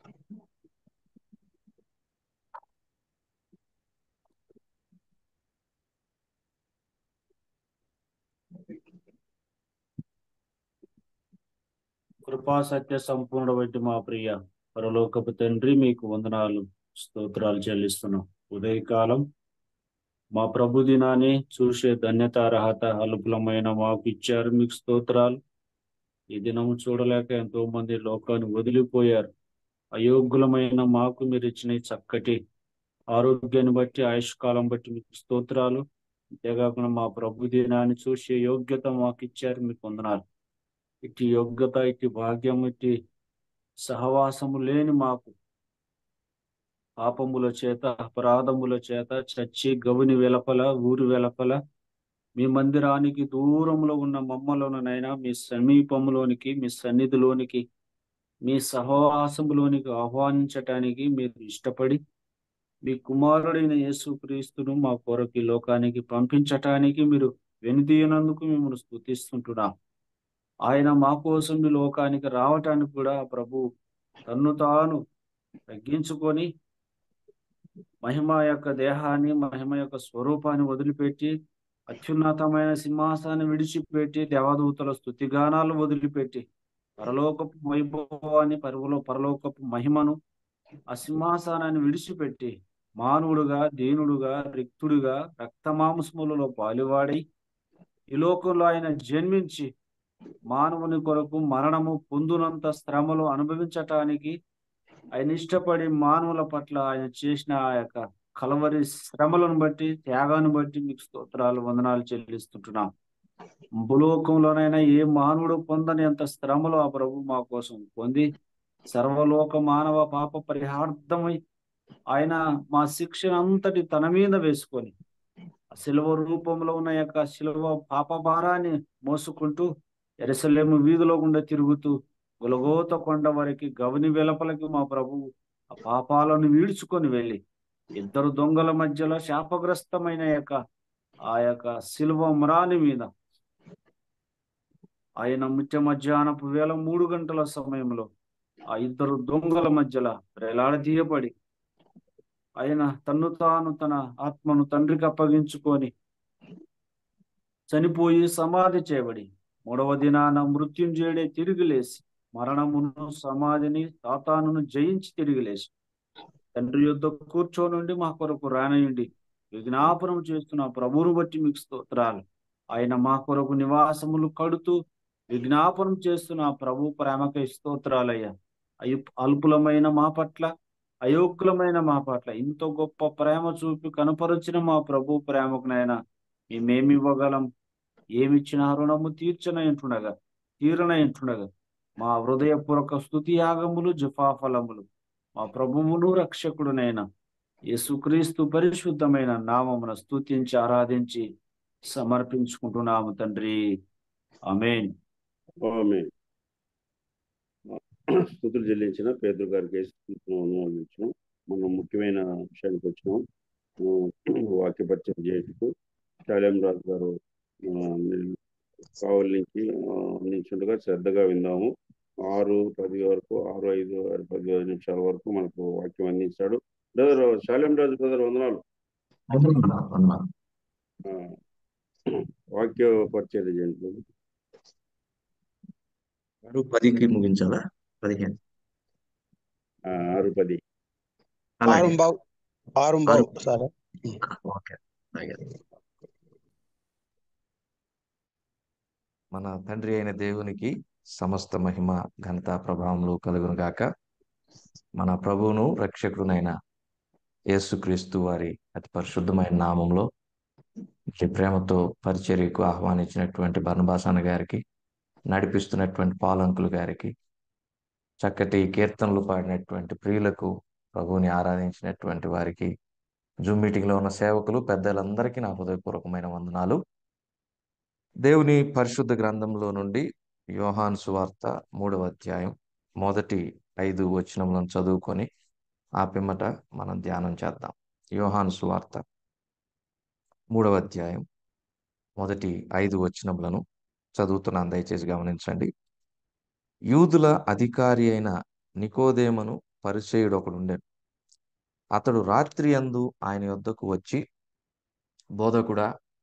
కృపా సత్య సంపూర్ణ వంటి మా ప్రియ పరలోకపు తండ్రి మీకు వందనాలు స్తోత్రాలు చెల్లిస్తున్నాం ఉదయకాలం మా ప్రభు దినాన్ని చూసే ధన్యత అర్హత అల్పులమైన మాకు ఇచ్చారు మీకు స్తోత్రాలు ఈ దినం చూడలేక ఎంతో మంది లోకాన్ని వదిలిపోయారు అయోగ్యులమైన మాకు మీరు ఇచ్చిన ఈ చక్కటి ఆరోగ్యాన్ని బట్టి ఆయుష్కాలం బట్టి మీకు స్తోత్రాలు అంతేకాకుండా మా ప్రభు దినాన్ని చూసే యోగ్యత మాకు ఇచ్చారు మీకు వందనాలు ఇటు యోగ్యత ఇటు భాగ్యం ఇటు సహవాసము లేని మాకు పాపముల చేత అపరాధముల చేత చచ్చి గవుని వెలపల ఊరి వెలపల మీ మందిరానికి దూరంలో ఉన్న మమ్మలోనైనా మీ సమీపంలోనికి మీ సన్నిధిలోనికి మీ సహవాసములోనికి ఆహ్వానించటానికి మీరు ఇష్టపడి మీ కుమారుడైన యేసుక్రీస్తును మా కొరకు ఈ లోకానికి పంపించటానికి మీరు వెనుదీయనందుకు మిమ్మల్ని స్తుతిస్తుంటున్నాం ఆయన మా కోసం ఈ లోకానికి రావటానికి కూడా ప్రభు తన్ను తాను తగ్గించుకొని మహిమ యొక్క దేహాన్ని మహిమ యొక్క స్వరూపాన్ని వదిలిపెట్టి అత్యున్నతమైన సింహాసాన్ని విడిచిపెట్టి దేవదూతల స్థుతిగానాలు వదిలిపెట్టి పరలోకపు వైభవాన్ని పరువులో పరలోకపు మహిమను ఆ సింహాసనాన్ని విడిచిపెట్టి మానవుడుగా దీనుడుగా రిక్తుడిగా రక్తమాంసములలో పాలువాడి ఈ లోకంలో ఆయన జన్మించి మానవుని కొరకు మరణము పొందునంత శ్రమలు అనుభవించటానికి ఆయన ఇష్టపడి మానవుల పట్ల ఆయన చేసిన ఆ యొక్క కలవరి శ్రమలను బట్టి త్యాగాన్ని బట్టి మీకు స్తోత్రాలు వందనాలు చెల్లిస్తుంటున్నాం భూలోకంలోనైనా ఏ మానవుడు పొందని అంత శ్రమలు ఆ ప్రభు మా కోసం పొంది సర్వలోక మానవ పాప పరిహార్థమై ఆయన మా శిక్షణ అంతటి తన మీద వేసుకొని ఆ శిలువ రూపంలో ఉన్న యొక్క శిలువ పాప భారాన్ని మోసుకుంటూ ఎరసలేము వీధిలో గుండా తిరుగుతూ గులగోత కొండ వరకు గవని వెలపలకి మా ప్రభు ఆ పాపాలను వీడ్చుకొని వెళ్ళి ఇద్దరు దొంగల మధ్యలో శాపగ్రస్తమైన యొక్క ఆ యొక్క శిలువ మ్రాని మీద ఆయన ముత్య మధ్యాహ్నపు వేళ మూడు గంటల సమయంలో ఆ ఇద్దరు దొంగల మధ్యలో వేలాడదీయబడి ఆయన తన్ను తాను తన ఆత్మను తండ్రికి అప్పగించుకొని చనిపోయి సమాధి చేయబడి మూడవ దినాన మృత్యుంజయుడే తిరిగి లేచి మరణమును సమాధిని తాతానును జయించి తిరిగి లేచి తండ్రి యొద్ద కూర్చోనుండి మా కొరకు రానయుండి విజ్ఞాపనం చేస్తున్న ప్రభువును బట్టి మీకు స్తోత్రాలు ఆయన మా కొరకు నివాసములు కడుతూ విజ్ఞాపనం చేస్తున్న ప్రభు ప్రేమకై స్తోత్రాలయ్యా అయు అల్పులమైన మా పట్ల అయోగ్యులమైన మా పట్ల ఇంత గొప్ప ప్రేమ చూపి కనపరిచిన మా ప్రభు ప్రేమకునైనా మేమేమి ఇవ్వగలం ఏమిచ్చిన రుణము తీర్చనయంటుండగా తీరనయంటుండగా మా హృదయపూర్వక స్థుతి యాగములు జఫాఫలములు మా ప్రభువును రక్షకుడునైనా యేసుక్రీస్తు పరిశుద్ధమైన నామమున స్తుతించి ఆరాధించి సమర్పించుకుంటున్నాము తండ్రి ఆమెన్ ఆమె స్థుతులు చెల్లించిన పేదరు గారికి వందనాలు మనం ముఖ్యమైన విషయానికి వచ్చినాం వాక్య పరిచయం చేయటకు శాలేం రాజు గారు కావలి నుంచి అందించుండగా శ్రద్ధగా విందాము ఆరు పది వరకు ఆరు ఐదు ఆరు పది ఐదు నిమిషాల వరకు మనకు వాక్యం అందించాడు బ్రదర్ శాలెం రాజు బ్రదర్ వందనాలు వందనాలు, వందనాలు. ఆ, వాక్య పరిచయం చేయండి brother. ఆరు పదికి ముగించాలా పదిహేను ఆ, ఆరు పది అలాగే ఆరుంబావు ఆరుంబావు సార్ ఓకే అలాగే మన తండ్రి అయిన దేవునికి సమస్త మహిమ ఘనత ప్రభావములు కలుగును గాక మన ప్రభువును రక్షకుడునైన యేసుక్రీస్తు వారి అతి పరిశుద్ధమైన నామంలో ఈ ప్రేమతో పరిచర్యకు ఆహ్వానించినటువంటి బర్ణబాసన గారికి నడిపిస్తున్నటువంటి పాలంకులు గారికి చక్కటి కీర్తనలు పాడినటువంటి ప్రియులకు ప్రభువుని ఆరాధించినటువంటి వారికి జూమ్ మీటింగ్లో ఉన్న సేవకులు పెద్దలందరికీ నా హృదయపూర్వకమైన వందనాలు దేవుని పరిశుద్ధ గ్రంథంలో నుండి యోహాను సువార్త మూడవ అధ్యాయం మొదటి ఐదు వచనములను చదువుకొని ఆ పిమ్మట మనం ధ్యానం చేద్దాం యోహాను సువార్త మూడవ అధ్యాయం మొదటి ఐదు వచనములను చదువుతున్నాను దయచేసి గమనించండి యూదుల అధికారి అయిన నికోదేమను పరిచయుడు ఒకడు ఉండెను అతడు రాత్రి అందు ఆయన యొద్దకు వచ్చి బోధకుడా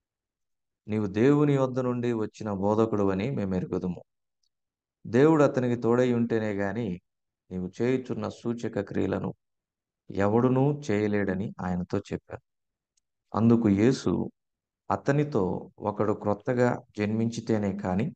నీవు దేవుని వద్ద నుండి వచ్చిన బోధకుడు అని మేము ఎరుగుదుము దేవుడు అతనికి తోడై ఉంటేనే గాని నీవు చేయుచున్న సూచక క్రియలను ఎవడునూ చేయలేడని ఆయనతో చెప్పారు అందుకు యేసు అతనితో ఒకడు క్రొత్తగా జన్మించితేనే కాని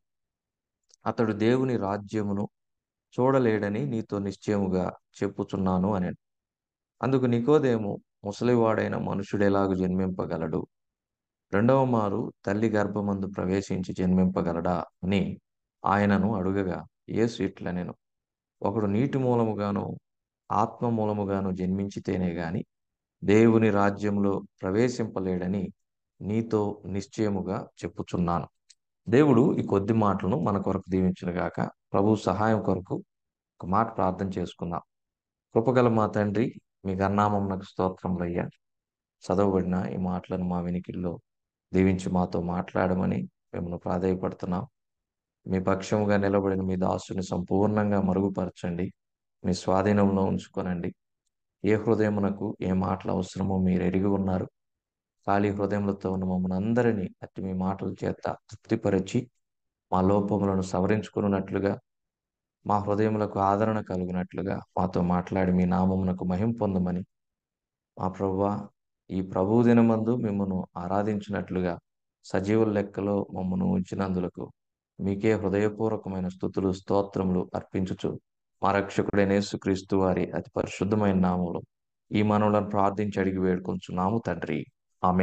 అతడు దేవుని రాజ్యమును చూడలేడని నీతో నిశ్చయముగా చెప్పుచున్నాను అని అందుకు నికోదేము ముసలివాడైన మనుషుడెలాగు జన్మింపగలడు రెండవ మారు తల్లి గర్భమందు ప్రవేశించి జన్మింపగలడా అని ఆయనను అడుగగా యేసు ఇట్లనెను ఒకడు నీటి మూలముగాను ఆత్మ మూలముగాను జన్మించితేనే గాని దేవుని రాజ్యంలో ప్రవేశింపలేడని నీతో నిశ్చయముగా చెప్పుచున్నాను దేవుడు ఈ కొద్ది మాటలను మన కొరకు దీవించునుగాక ప్రభు సహాయం కొరకు ఒక మాట ప్రార్థన చేసుకుందాం కృపగల మా తండ్రి మీ గన్నామం నాకు స్తోత్రములయ్యా చదవబడిన ఈ మాటలను మా వినికిల్లో దీవించి మాతో మాట్లాడమని మిమ్మల్ని ప్రాధాయపడుతున్నాం మీ పక్షముగా నిలబడిన మీ దాసుని సంపూర్ణంగా మరుగుపరచండి మీ స్వాధీనంలో ఉంచుకొనండి ఏ హృదయమునకు ఏ మాటలు అవసరమో మీరు ఎరిగి ఉన్నారు ఖాళీ హృదయములతో ఉన్న మమ్మల్ని అందరినీ అట్టి మీ మాటల చేత తృప్తిపరిచి మా లోపములను సవరించుకున్నట్లుగా మా హృదయములకు ఆదరణ కలుగునట్లుగా మాతో మాట్లాడి మీ నామమునకు మహిం పొందమని మా ప్రభువా ఈ ప్రభు దినమందు మిమ్మను ఆరాధించినట్లుగా సజీవుల లెక్కలో మమ్మను ఉంచినందులకు మీకే హృదయపూర్వకమైన స్థుతులు స్తోత్రములు అర్పించుచు మా రక్షకుడైన యేసుక్రీస్తు వారి అతి పరిశుద్ధమైన నామంలో ఈ మనవులను ప్రార్థించి అడిగి వేడుకొంచున్నాము తండ్రి ఆమె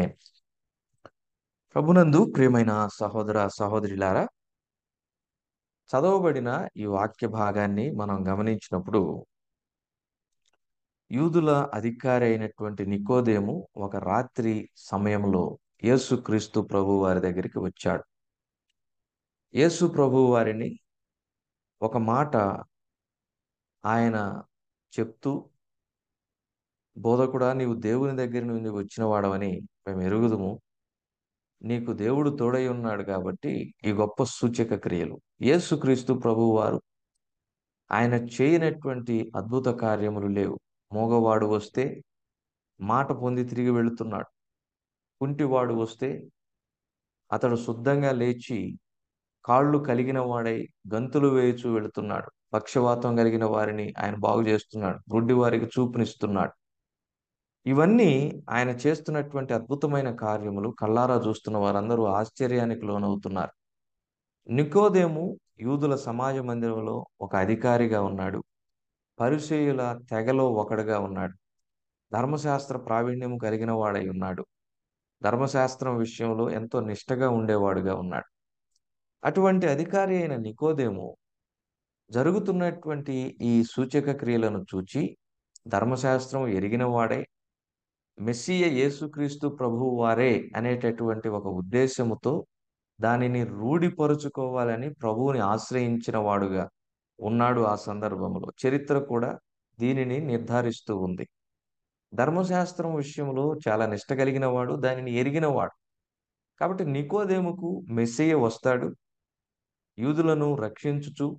ప్రభునందు ప్రియమైన సహోదర సహోదరులారా చదవబడిన ఈ వాక్య భాగాన్ని మనం గమనించినప్పుడు యూదుల అధికారి అయినటువంటి నికోదేము ఒక రాత్రి సమయంలో యేసుక్రీస్తు ప్రభు వారి దగ్గరికి వచ్చాడు యేసు ప్రభు వారిని ఒక మాట ఆయన చెప్తూ బోధకుడా నీవు దేవుని దగ్గర నుండి వచ్చిన వాడవని మేము ఎరుగుదుము నీకు దేవుడు తోడై ఉన్నాడు కాబట్టి ఈ గొప్ప సూచక క్రియలు యేసుక్రీస్తు ప్రభువు వారు ఆయన చేయనటువంటి అద్భుత కార్యములు లేవు మోగవాడు వస్తే మాట పొంది తిరిగి వెళుతున్నాడు కుంటివాడు వస్తే అతడు శుద్ధంగా లేచి కాళ్ళు కలిగిన వాడై గంతులు వేయుచు వెళుతున్నాడు పక్షవాతం కలిగిన వారిని ఆయన బాగు చేస్తున్నాడు గుడ్డి వారికి చూపునిస్తున్నాడు ఇవన్నీ ఆయన చేస్తున్నటువంటి అద్భుతమైన కార్యములు కల్లారా చూస్తున్న వారందరూ ఆశ్చర్యానికి లోనవుతున్నారు నికోదేము యూదుల సమాజ మందిరంలో ఒక అధికారిగా ఉన్నాడు పరిచయుల తెగలో ఒకడుగా ఉన్నాడు ధర్మశాస్త్ర ప్రావీణ్యం కలిగిన వాడై ఉన్నాడు ధర్మశాస్త్రం విషయంలో ఎంతో నిష్టగా ఉండేవాడుగా ఉన్నాడు అటువంటి అధికారి అయిన నికోదేము జరుగుతున్నటువంటి ఈ సూచక క్రియలను చూచి ధర్మశాస్త్రం ఎరిగిన వాడే మెస్సియ యేసుక్రీస్తు ప్రభువు వారే అనేటటువంటి ఒక ఉద్దేశముతో దానిని రూఢిపరుచుకోవాలని ప్రభువుని ఆశ్రయించిన వాడుగా ఉన్నాడు ఆ సందర్భంలో చరిత్ర కూడా దీనిని నిర్ధారిస్తూ ఉంది ధర్మశాస్త్రం విషయంలో చాలా నిష్ట కలిగిన వాడు దానిని ఎరిగిన వాడు కాబట్టి నికోదేముకు మెస్సియ వస్తాడు యూదులను రక్షించుచు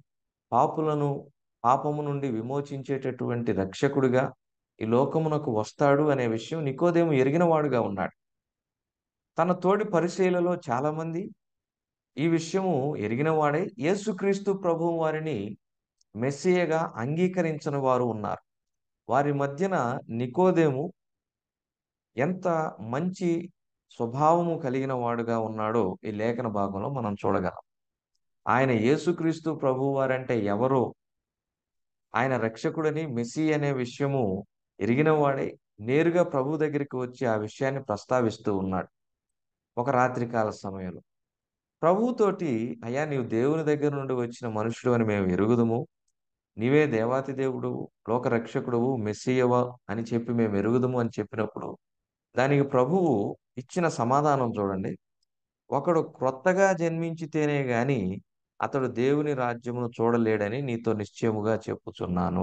పాపులను పాపము నుండి విమోచించేటటువంటి రక్షకుడిగా ఈ లోకమునకు వస్తాడు అనే విషయం నికోదేము ఎరిగినవాడుగా ఉన్నాడు తన తోడి పరిశీలలో చాలామంది ఈ విషయము ఎరిగినవాడే యేసుక్రీస్తు ప్రభువు వారిని మెస్సియగా అంగీకరించని వారు ఉన్నారు వారి మధ్యన నికోదేము ఎంత మంచి స్వభావము కలిగిన వాడుగా ఉన్నాడో ఈ లేఖన భాగంలో మనం చూడగలం ఆయన యేసుక్రీస్తు ప్రభువు వారంటే ఎవరో ఆయన రక్షకుడని మెస్సి అనే విషయము ఎరిగిన వాడే నేరుగా ప్రభు దగ్గరికి వచ్చి ఆ విషయాన్ని ప్రస్తావిస్తూ ఉన్నాడు ఒక రాత్రికాల సమయంలో ప్రభువుతోటి అయ్యా నీవు దేవుని దగ్గర నుండి వచ్చిన మనుషుడు అని మేము ఎరుగుదుము నీవే దేవాతి దేవుడు లోక రక్షకుడువు మెస్సియవా అని చెప్పి మేము ఎరుగుదుము అని చెప్పినప్పుడు దానికి ప్రభువు ఇచ్చిన సమాధానం చూడండి ఒకడు క్రొత్తగా జన్మించితేనే గాని అతడు దేవుని రాజ్యమును చూడలేడని నీతో నిశ్చయముగా చెప్పుచున్నాను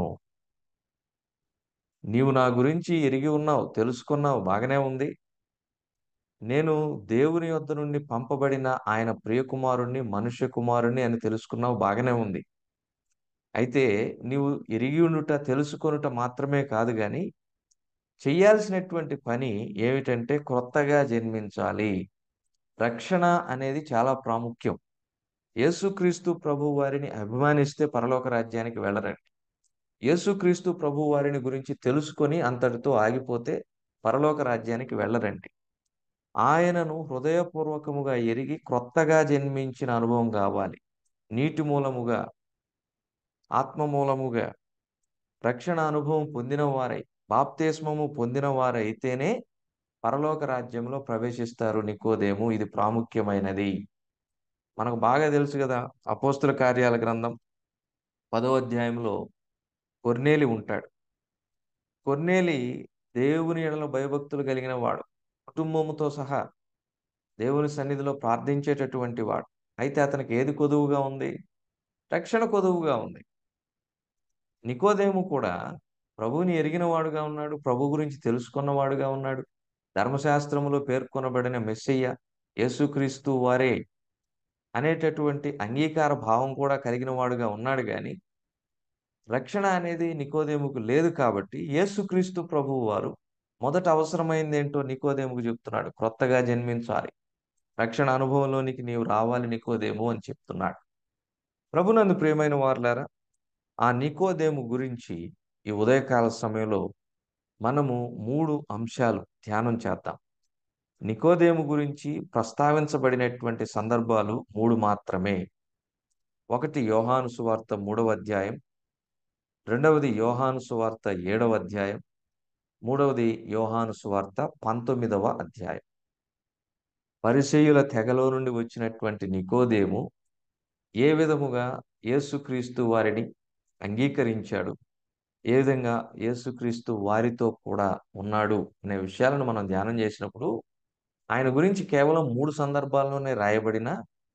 నీవు నా గురించి ఎరిగి ఉన్నావు తెలుసుకున్నావు బాగానే ఉంది నేను దేవుని యొద్ద నుండి పంపబడిన ఆయన ప్రియకుమారుణ్ణి మనుష్య కుమారుణ్ణి అని తెలుసుకున్నావు బాగానే ఉంది అయితే నీవు ఎరిగి ఉండుట తెలుసుకొనుట మాత్రమే కాదు గాని చెయ్యాల్సినటువంటి పని ఏమిటంటే క్రొత్తగా జన్మించాలి రక్షణ అనేది చాలా ప్రాముఖ్యం యేసుక్రీస్తు ప్రభు వారిని అభిమానిస్తే పరలోక రాజ్యానికి వెళ్ళరండి యేసుక్రీస్తు ప్రభు వారిని గురించి తెలుసుకొని అంతటితో ఆగిపోతే పరలోక రాజ్యానికి వెళ్ళరండి ఆయనను హృదయపూర్వకముగా ఎరిగి క్రొత్తగా జన్మించిన అనుభవం కావాలి నీటి మూలముగా ఆత్మ మూలముగా రక్షణ అనుభవం పొందిన వారై బాప్తిస్మము పొందిన వారైతేనే పరలోక రాజ్యంలో ప్రవేశిస్తారు నికోదేము ఇది ప్రాముఖ్యమైనది మనకు బాగా తెలుసు కదా అపోస్తుల కార్యాల గ్రంథం పదో అధ్యాయంలో కొర్నేలి ఉంటాడు కొర్నేలి దేవుని ఎడల భయభక్తులు కలిగిన వాడు కుటుంబముతో సహా దేవుని సన్నిధిలో ప్రార్థించేటటువంటి వాడు అయితే అతనికి ఏది కొదువుగా ఉంది రక్షణ కొదువుగా ఉంది నికోదేము కూడా ప్రభువుని ఎరిగిన వాడుగా ఉన్నాడు ప్రభు గురించి తెలుసుకున్నవాడుగా ఉన్నాడు ధర్మశాస్త్రములో పేర్కొనబడిన మెస్సయ్య యేసుక్రీస్తు వారే అనేటటువంటి అంగీకార భావం కూడా కలిగిన వాడుగా ఉన్నాడు కానీ రక్షణ అనేది నికోదేముకు లేదు కాబట్టి యేసుక్రీస్తు ప్రభువు వారు మొదట అవసరమైంది ఏంటో నికోదేముకు చెప్తున్నాడు క్రొత్తగా జన్మించాలి రక్షణ అనుభవంలోనికి నీవు రావాలి నికోదేము అని చెప్తున్నాడు ప్రభునందు ప్రియమైన వారులారా ఆ నికోదేము గురించి ఈ ఉదయకాల సమయంలో మనము మూడు అంశాలు ధ్యానం చేద్దాం నికోదేము గురించి ప్రస్తావించబడినటువంటి సందర్భాలు మూడు మాత్రమే ఒకటి యోహాను సువార్త మూడవ అధ్యాయం రెండవది యోహాను సువార్త ఏడవ అధ్యాయం మూడవది యోహాను సువార్త పంతొమ్మిదవ అధ్యాయం పరిసయుల తెగలో నుండి వచ్చినటువంటి నికోదేము ఏ విధముగా యేసుక్రీస్తు వారిని అంగీకరించాడు ఏ విధంగా యేసుక్రీస్తు వారితో కూడా ఉన్నాడు అనే విషయాలను మనం ధ్యానం చేసినప్పుడు ఆయన గురించి కేవలం మూడు సందర్భాల్లోనే రాయబడిన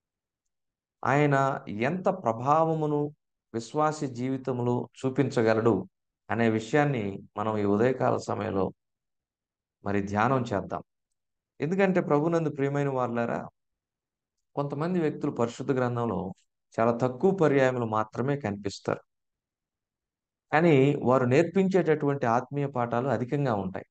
ఆయన ఎంత ప్రభావమును విశ్వాస జీవితంలో చూపించగలడు అనే విషయాన్ని మనం ఈ ఉదయకాల సమయంలో మరి ధ్యానం చేద్దాం ఎందుకంటే ప్రభునందు ప్రియమైన వాళ్ళారా కొంతమంది వ్యక్తులు పరిశుద్ధ గ్రంథంలో చాలా తక్కువ పర్యాయములు మాత్రమే కనిపిస్తారు కానీ వారు నేర్పించేటటువంటి ఆత్మీయ పాఠాలు అధికంగా ఉంటాయి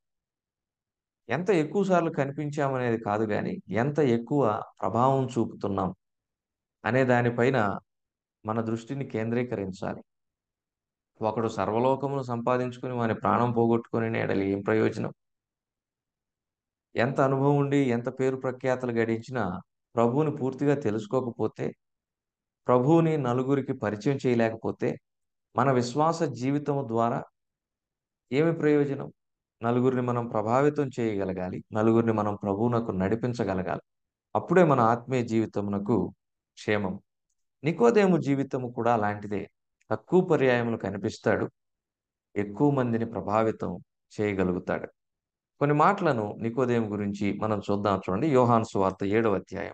ఎంత ఎక్కువ సార్లు కనిపించామనేది కాదు కానీ ఎంత ఎక్కువ ప్రభావం చూపుతున్నాం అనే దానిపైన మన దృష్టిని కేంద్రీకరించాలి ఒకడు సర్వలోకమును సంపాదించుకుని వాని ప్రాణం పోగొట్టుకుని నేడలి ఏం ప్రయోజనం ఎంత అనుభవం ఉండి ఎంత పేరు ప్రఖ్యాతలు గడించినా ప్రభువుని పూర్తిగా తెలుసుకోకపోతే ప్రభువుని నలుగురికి పరిచయం చేయలేకపోతే మన విశ్వాస జీవితం ద్వారా ఏమి ప్రయోజనం నలుగురిని మనం ప్రభావితం చేయగలగాలి నలుగురిని మనం ప్రభువునకు నడిపించగలగాలి అప్పుడే మన ఆత్మీయ జీవితమునకు క్షేమం నికోదేము జీవితము కూడా అలాంటిదే తక్కువ పర్యాయములు కనిపిస్తాడు ఎక్కువ మందిని ప్రభావితం చేయగలుగుతాడు కొన్ని మాటలను నికోదేము గురించి మనం చూద్దాం చూడండి యోహాన్ సువార్త ఏడవ అధ్యాయం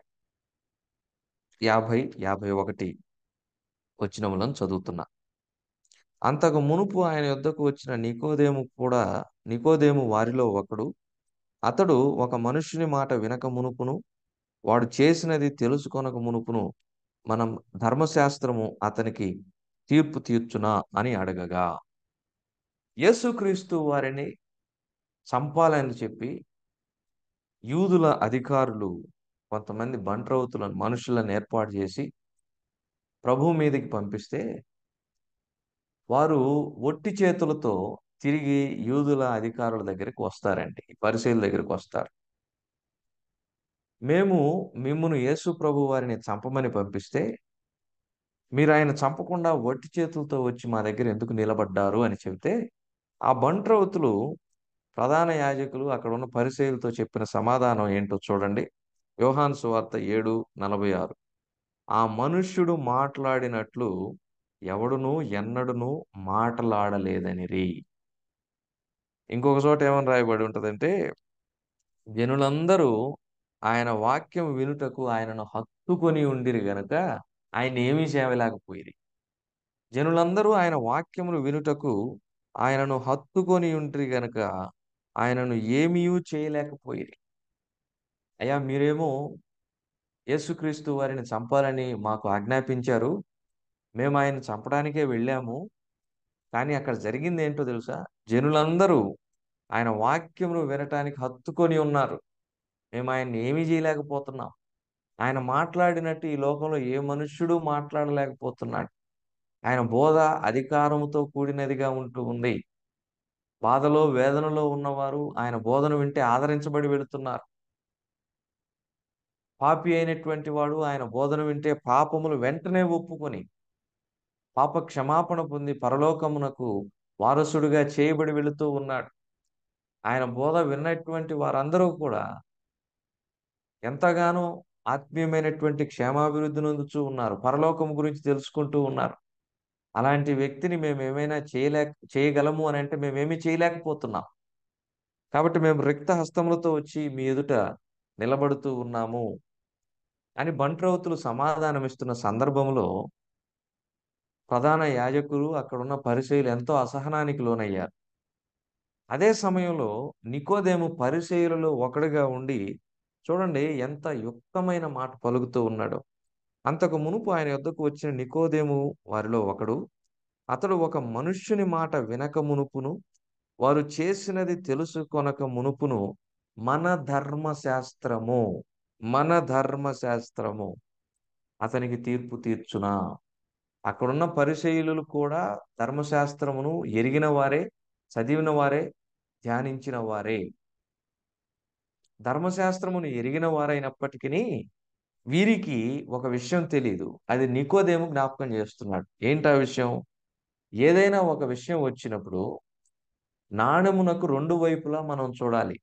యాభై యాభై ఒకటి వచ్చినములను చదువుతున్నా అంతకు మునుపు ఆయన యొద్దకు వచ్చిన నికోదేము కూడా నికోదేము వారిలో ఒకడు అతడు ఒక మనుష్యుని మాట వినక మునుపును వాడు చేసినది తెలుసుకొనక మునుపును మనం ధర్మశాస్త్రము అతనికి తీర్పు తీర్చునా అని అడగగా యేసుక్రీస్తు వారిని చంపాలని చెప్పి యూదుల అధికారులు కొంతమంది బంట్రౌతులను మనుషులను ఏర్పాటు చేసి ప్రభు మీదకి పంపిస్తే వారు ఒట్టి చేతులతో తిరిగి యూదుల అధికారుల దగ్గరికి వస్తారండి పరిశీల దగ్గరికి వస్తారు మేము మిమ్మును యేసు ప్రభు వారిని చంపమని పంపిస్తే మీరు ఆయన చంపకుండా ఒట్టి చేతులతో వచ్చి మా దగ్గర ఎందుకు నిలబడ్డారు అని చెబితే ఆ బంట్రౌతులు ప్రధాన యాజకులు అక్కడ ఉన్న పరిశీలతో చెప్పిన సమాధానం ఏంటో చూడండి యోహాన్ సువార్త ఏడు నలభై ఆరు ఆ మనుష్యుడు మాట్లాడినట్లు ఎవడును ఎన్నడును మాట్లాడలేదనిరి ఇంకొక చోట ఏమని రాయబడి ఉంటదంటే జనులందరూ ఆయన వాక్యం వినుటకు ఆయనను హత్తుకొని ఉండిరి గనుక ఆయన ఏమీ చేయలేకపోయిరి జనులందరూ ఆయన వాక్యమును వినుటకు ఆయనను హత్తుకొని ఉంటిరి గనుక ఆయనను ఏమీ చేయలేకపోయిరి అయ్యా మీరేమో యేసుక్రీస్తు వారిని చంపాలని మాకు ఆజ్ఞాపించారు మేము ఆయన చంపడానికే వెళ్ళాము కానీ అక్కడ జరిగింది ఏంటో తెలుసా జనులందరూ ఆయన వాక్యమును వినటానికి హత్తుకొని ఉన్నారు మేము ఆయన్ని ఏమీ చేయలేకపోతున్నాం ఆయన మాట్లాడినట్టు ఈ లోకంలో ఏ మనుష్యుడు మాట్లాడలేకపోతున్నాడు ఆయన బోధ అధికారముతో కూడినదిగా ఉంటూ ఉంది బాధలో వేదనలో ఉన్నవారు ఆయన బోధన వింటే ఆదరించబడి వెళుతున్నారు పాపి అయినటువంటి వాడు ఆయన బోధన వింటే పాపములు వెంటనే ఒప్పుకొని పాప క్షమాపణ పొంది పరలోకమునకు వారసుడిగా చేయబడి వెళుతూ ఉన్నాడు ఆయన బోధ విన్నటువంటి వారందరూ కూడా ఎంతగానో ఆత్మీయమైనటువంటి క్షేమాభివృద్ధి నొందుతూ ఉన్నారు పరలోకం గురించి తెలుసుకుంటూ ఉన్నారు అలాంటి వ్యక్తిని మేము ఏమైనా చేయలేక చేయగలము అని అంటే మేమేమీ చేయలేకపోతున్నాం కాబట్టి మేము రిక్త హస్తములతో వచ్చి మీ ఎదుట నిలబడుతూ ఉన్నాము అని బంట్రౌతులు సమాధానమిస్తున్న సందర్భంలో ప్రధాన యాజకులు అక్కడున్న పరిచయులు ఎంతో అసహనానికి లోనయ్యారు అదే సమయంలో నికోదేము పరిచయులలో ఒకడుగా ఉండి చూడండి ఎంత యుక్తమైన మాట పలుకుతూ ఉన్నాడో అంతకు మునుపు ఆయన యొద్దకు వచ్చిన నికోదేము వారిలో ఒకడు అతడు ఒక మనుష్యుని మాట వినక మునుపును వారు చేసినది తెలుసుకొనక మునుపును మన ధర్మశాస్త్రము మన ధర్మశాస్త్రము అతనికి తీర్పు తీర్చునా అక్కడున్న పరిశైలులు కూడా ధర్మశాస్త్రమును ఎరిగిన వారే చదివిన వారే ధ్యానించిన వారే ధర్మశాస్త్రమును ఎరిగిన వారైనప్పటికీ వీరికి ఒక విషయం తెలియదు అది నికోదేము జ్ఞాపకం చేస్తున్నాడు ఏంటి ఆ విషయం ఏదైనా ఒక విషయం వచ్చినప్పుడు నాణెమునకు రెండు వైపులా మనం చూడాలి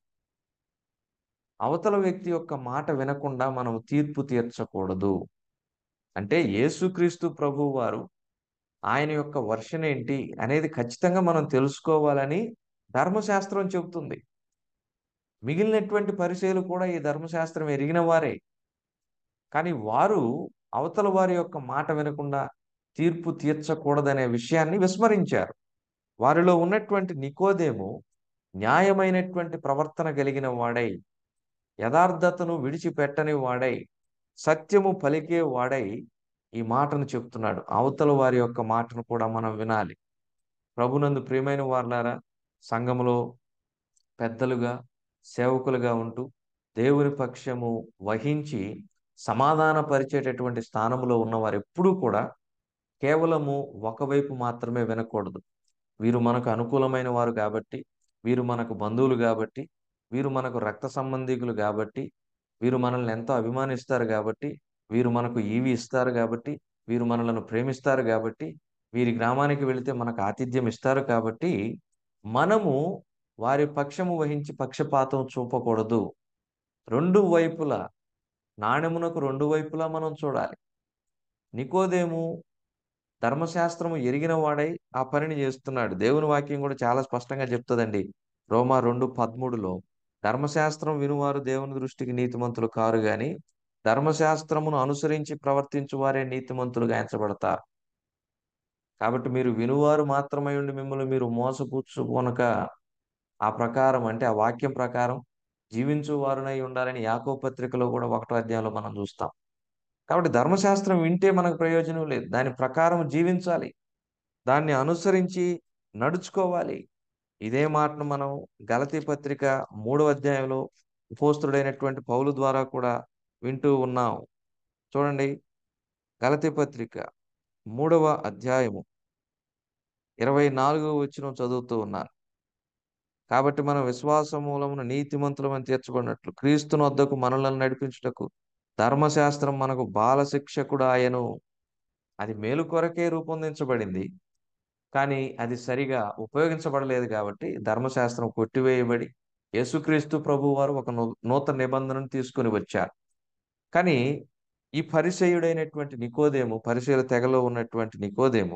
అవతల వ్యక్తి యొక్క మాట వినకుండా మనం తీర్పు తీర్చకూడదు అంటే యేసుక్రీస్తు ప్రభు వారు ఆయన యొక్క వర్షన్ ఏంటి అనేది ఖచ్చితంగా మనం తెలుసుకోవాలని ధర్మశాస్త్రం చెబుతుంది మిగిలినటువంటి పరిచయలు కూడా ఈ ధర్మశాస్త్రం ఎరిగిన వారే కానీ వారు అవతల వారి యొక్క మాట వినకుండా తీర్పు తీర్చకూడదనే విషయాన్ని విస్మరించారు వారిలో ఉన్నటువంటి నికోదేము న్యాయమైనటువంటి ప్రవర్తన కలిగిన వాడై యథార్థతను విడిచిపెట్టని వాడై సత్యము పలికే వాడై ఈ మాటను చెప్తున్నాడు అవతల వారి యొక్క మాటను కూడా మనం వినాలి ప్రభునందు ప్రియమైన వారులారా సంఘములో పెద్దలుగా సేవకులుగా ఉంటూ దేవుని పక్షము వహించి సమాధాన పరిచేటటువంటి స్థానంలో ఉన్నవారు ఎప్పుడూ కూడా కేవలము ఒకవైపు మాత్రమే వినకూడదు వీరు మనకు అనుకూలమైన వారు కాబట్టి వీరు మనకు బంధువులు కాబట్టి వీరు మనకు రక్త సంబంధికులు కాబట్టి వీరు మనల్ని ఎంతో అభిమానిస్తారు కాబట్టి వీరు మనకు ఈవి ఇస్తారు కాబట్టి వీరు మనలను ప్రేమిస్తారు కాబట్టి వీరి గ్రామానికి వెళితే మనకు ఆతిథ్యం ఇస్తారు కాబట్టి మనము వారి పక్షము వహించి పక్షపాతం చూపకూడదు రెండు వైపులా నాణెమునకు రెండు వైపులా మనం చూడాలి నికోదేము ధర్మశాస్త్రము ఎరిగిన వాడై ఆ పనిని చేస్తున్నాడు దేవుని వాక్యం కూడా చాలా స్పష్టంగా చెప్తుందండి రోమా రెండు పదమూడులో ధర్మశాస్త్రం వినువారు దేవుని దృష్టికి నీతిమంతులు కారు గాని ధర్మశాస్త్రమును అనుసరించి ప్రవర్తించు వారే నీతిమంతులుగా ఎంచబడతారు కాబట్టి మీరు వినువారు మాత్రమై ఉండి మిమ్మల్ని మీరు మోసపుచ్చుకొనక ఆ ప్రకారం అంటే ఆ వాక్యం ప్రకారం జీవించు వారునై ఉండాలని యాకో పత్రికలో కూడా ఒకటో అధ్యాయంలో మనం చూస్తాం కాబట్టి ధర్మశాస్త్రం వింటే మనకు ప్రయోజనం లేదు దాని ప్రకారం జీవించాలి దాన్ని అనుసరించి నడుచుకోవాలి ఇదే మాటను మనం గలతీ పత్రిక మూడవ అధ్యాయంలో ఉపోస్తుడైనటువంటి పౌలు ద్వారా కూడా వింటూ ఉన్నాం చూడండి గలతీ పత్రిక మూడవ అధ్యాయము ఇరవై నాలుగవ వచనం చదువుతూ ఉన్నాను కాబట్టి మనం విశ్వాస మూలమున నీతిమంతులమని తీర్చబడినట్లు క్రీస్తుని వద్దకు మనలను నడిపించుటకు ధర్మశాస్త్రం మనకు బాల శిక్షకుడు ఆయను అది మేలు కొరకే రూపొందించబడింది కానీ అది సరిగా ఉపయోగించబడలేదు కాబట్టి ధర్మశాస్త్రం కొట్టివేయబడి యేసుక్రీస్తు ప్రభు వారు ఒక నూ- నూతన నిబంధనను తీసుకొని వచ్చారు కానీ ఈ పరిచయుడైనటువంటి నికోదేము పరిచయుల తెగలో ఉన్నటువంటి నికోదేము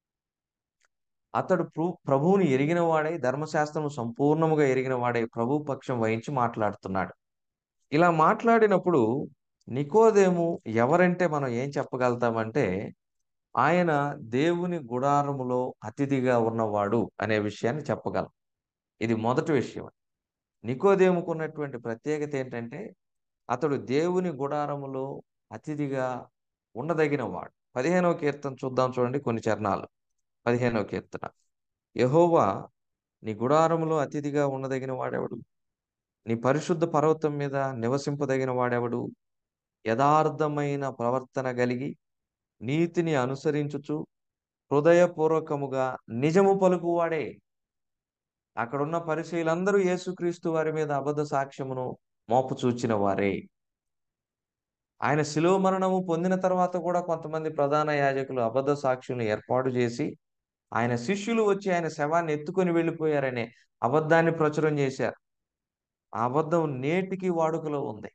అతడు ప్రు ప్రభువుని ఎరిగిన వాడై ధర్మశాస్త్రం సంపూర్ణముగా ఎరిగిన వాడై ప్రభు పక్షం వహించి మాట్లాడుతున్నాడు ఇలా మాట్లాడినప్పుడు నికోదేము ఎవరంటే మనం ఏం చెప్పగలుగుతామంటే ఆయన దేవుని గుడారములో అతిథిగా ఉన్నవాడు అనే విషయాన్ని చెప్పగలం ఇది మొదటి విషయం నికోదేముకు ఉన్నటువంటి ప్రత్యేకత ఏంటంటే అతడు దేవుని గుడారములో అతిథిగా ఉండదగిన వాడు పదిహేనవ కీర్తన చూద్దాం చూడండి కొన్ని చరణాలు పదిహేనవ కీర్తన యెహోవా నీ గుడారములో అతిథిగా ఉండదగిన వాడెవడు నీ పరిశుద్ధ పర్వతం మీద నివసింపదగిన వాడెవడు యథార్థమైన ప్రవర్తన కలిగి నీతిని అనుసరించుచు హృదయపూర్వకముగా నిజము పలుకువాడే అక్కడున్న పరిశీలందరూ యేసుక్రీస్తు వారి మీద అబద్ధ సాక్ష్యమును మోపచూచిన వారే ఆయన శిలువ మరణము పొందిన తర్వాత కూడా కొంతమంది ప్రధాన యాజకులు అబద్ధ సాక్షులను ఏర్పాటు చేసి ఆయన శిష్యులు వచ్చి ఆయన శవాన్ని ఎత్తుకొని వెళ్ళిపోయారనే అబద్ధాన్ని ప్రచురం చేశారు ఆ అబద్ధం నేటికి వాడుకలో ఉంది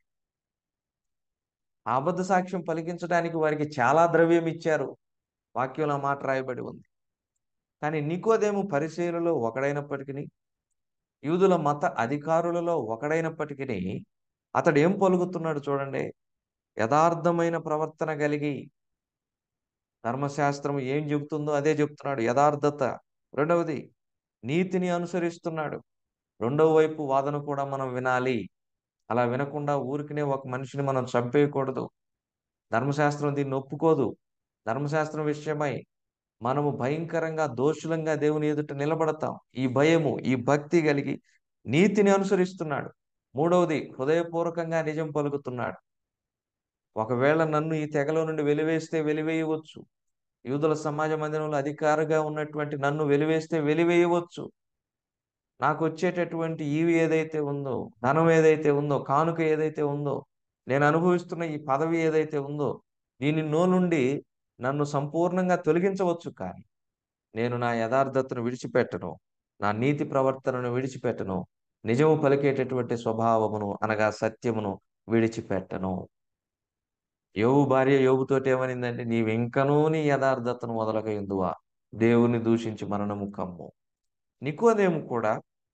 ఆ అబద్ధ సాక్ష్యం పలికించడానికి వారికి చాలా ద్రవ్యం ఇచ్చారు వాక్యంలో మాట రాయబడి ఉంది కానీ నికోదేము పరిశీలలో ఒకడైనప్పటికీ యూదుల మత అధికారులలో ఒకడైనప్పటికీ అతడు ఏం పలుకుతున్నాడు చూడండి యథార్థమైన ప్రవర్తన కలిగి ధర్మశాస్త్రం ఏం చెబుతుందో అదే చెప్తున్నాడు యథార్థత రెండవది నీతిని అనుసరిస్తున్నాడు రెండవ వైపు వాదన కూడా మనం వినాలి అలా వినకుండా ఊరికినే ఒక మనిషిని మనం చంపేయకూడదు ధర్మశాస్త్రం దీన్ని ఒప్పుకోదు ధర్మశాస్త్రం విషయమై మనము భయంకరంగా దోషులంగా దేవుని ఎదుట నిలబడతాం ఈ భయము ఈ భక్తి కలిగి నీతిని అనుసరిస్తున్నాడు మూడవది హృదయపూర్వకంగా నిజం పలుకుతున్నాడు ఒకవేళ నన్ను ఈ తెగలో నుండి వెలివేస్తే వెలివేయవచ్చు యూదుల సమాజ మందిరంలో అధికారిగా ఉన్నటువంటి నన్ను వెలివేస్తే వెలివేయవచ్చు నాకు వచ్చేటటువంటి ఈవి ఏదైతే ఉందో ధనం ఏదైతే ఉందో కానుక ఏదైతే ఉందో నేను అనుభవిస్తున్న ఈ పదవి ఏదైతే ఉందో దీని నో నుండి నన్ను సంపూర్ణంగా తొలగించవచ్చు కానీ నేను నా యథార్థతను విడిచిపెట్టను నా నీతి ప్రవర్తనను విడిచిపెట్టను నిజము పలికేటటువంటి స్వభావమును అనగా సత్యమును విడిచిపెట్టను యోగు భార్య యోగుతోటి ఏమనిందంటే నీవు ఇంకనూ నీ యథార్థతను వదలక ఎందువా దేవుని దూషించి మరణము కమ్ము నికోదేము కూడా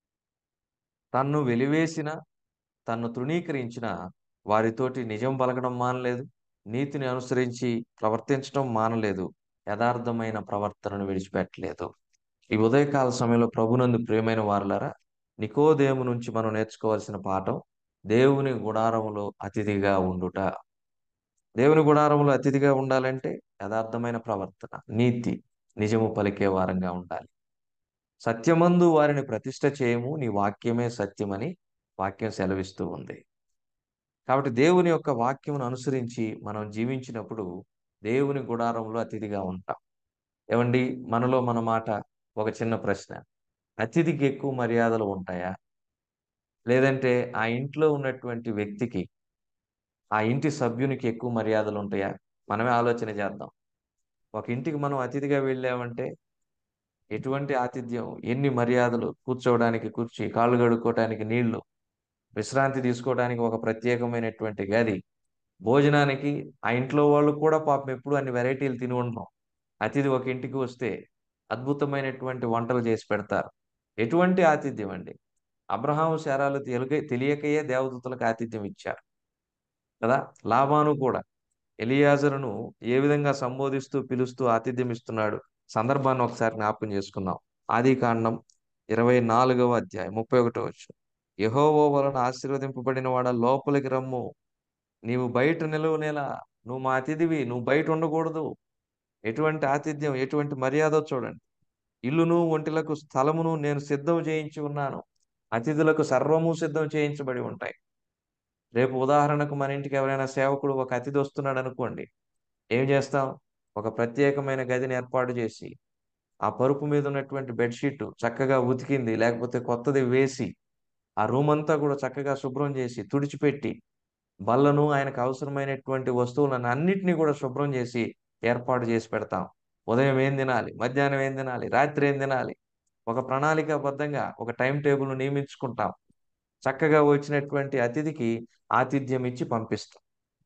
తన్ను వెలివేసిన తన్ను తృణీకరించిన వారితోటి నిజం పలకడం మానలేదు నీతిని అనుసరించి ప్రవర్తించడం మానలేదు యథార్థమైన ప్రవర్తనను విడిచిపెట్టలేదు ఈ ఉదయకాల సమయంలో ప్రభునందు ప్రియమైన వారులారా నికోదేము నుంచి మనం నేర్చుకోవాల్సిన పాఠం దేవుని గుడారములో అతిథిగా ఉండుట దేవుని గుడారములో అతిథిగా ఉండాలంటే యథార్థమైన ప్రవర్తన నీతి నిజము పలికే వారంగా ఉండాలి సత్యమందు వారిని ప్రతిష్ట చేయము నీ వాక్యమే సత్యమని వాక్యం సెలవిస్తూ ఉంది కాబట్టి దేవుని యొక్క వాక్యమును అనుసరించి మనం జీవించినప్పుడు దేవుని గుడారంలో అతిథిగా ఉంటాం ఏమండి మనలో మన మాట ఒక చిన్న ప్రశ్న అతిథికి ఎక్కువ మర్యాదలు ఉంటాయా లేదంటే ఆ ఇంట్లో ఉన్నటువంటి వ్యక్తికి ఆ ఇంటి సభ్యునికి ఎక్కువ మర్యాదలు ఉంటాయా మనమే ఆలోచన చేద్దాం ఒక ఇంటికి మనం అతిథిగా వెళ్ళామంటే ఎటువంటి ఆతిథ్యం ఎన్ని మర్యాదలు కూర్చోవడానికి కుర్చీ కాళ్ళు కడుక్కోవడానికి నీళ్లు విశ్రాంతి తీసుకోవడానికి ఒక ప్రత్యేకమైనటువంటి గది భోజనానికి ఆ ఇంట్లో వాళ్ళు కూడా పాపం ఎప్పుడు అన్ని వెరైటీలు తిని ఉంటాం అతిథి ఒక ఇంటికి వస్తే అద్భుతమైనటువంటి వంటలు చేసి పెడతారు ఎటువంటి ఆతిథ్యం అండి అబ్రహాము శారాలు తెలియ తెలియకయే దేవదూతలకు ఆతిథ్యం ఇచ్చారు కదా లాభాను కూడా ఎలియాజరును ఏ విధంగా సంబోధిస్తూ పిలుస్తూ ఆతిథ్యం ఇస్తున్నాడు సందర్భాన్ని ఒకసారి జ్ఞాపకం చేసుకుందాం ఆది కాండం ఇరవై నాలుగవ అధ్యాయం ముప్పై ఒకటో వచ్చు యహోవో వలన ఆశీర్వదింపబడిన వాడ లోపలికి రమ్ము నీవు బయట నిలవనేలా నువ్వు మా అతిథివి నువ్వు బయట ఉండకూడదు ఎటువంటి ఆతిథ్యం ఎటువంటి మర్యాద చూడండి ఇల్లును ఒంటిలకు స్థలమును నేను సిద్ధం చేయించి ఉన్నాను అతిథులకు సర్వము సిద్ధం చేయించబడి ఉంటాయి రేపు ఉదాహరణకు మన ఇంటికి ఎవరైనా సేవకుడు ఒక అతిథి వస్తున్నాడు అనుకోండి ఏం చేస్తాం ఒక ప్రత్యేకమైన గదిని ఏర్పాటు చేసి ఆ పరుపు మీద ఉన్నటువంటి బెడ్షీట్ చక్కగా ఉతికింది లేకపోతే కొత్తది వేసి ఆ రూమ్ అంతా కూడా చక్కగా శుభ్రం చేసి తుడిచిపెట్టి బల్లను ఆయనకు అవసరమైనటువంటి వస్తువులను అన్నిటినీ కూడా శుభ్రం చేసి ఏర్పాటు చేసి పెడతాం ఉదయం ఏం తినాలి మధ్యాహ్నం ఏం తినాలి రాత్రి ఏం తినాలి ఒక ప్రణాళికాబద్ధంగా ఒక టైం టేబుల్ నియమించుకుంటాం చక్కగా వచ్చినటువంటి అతిథికి ఆతిథ్యం ఇచ్చి పంపిస్తాం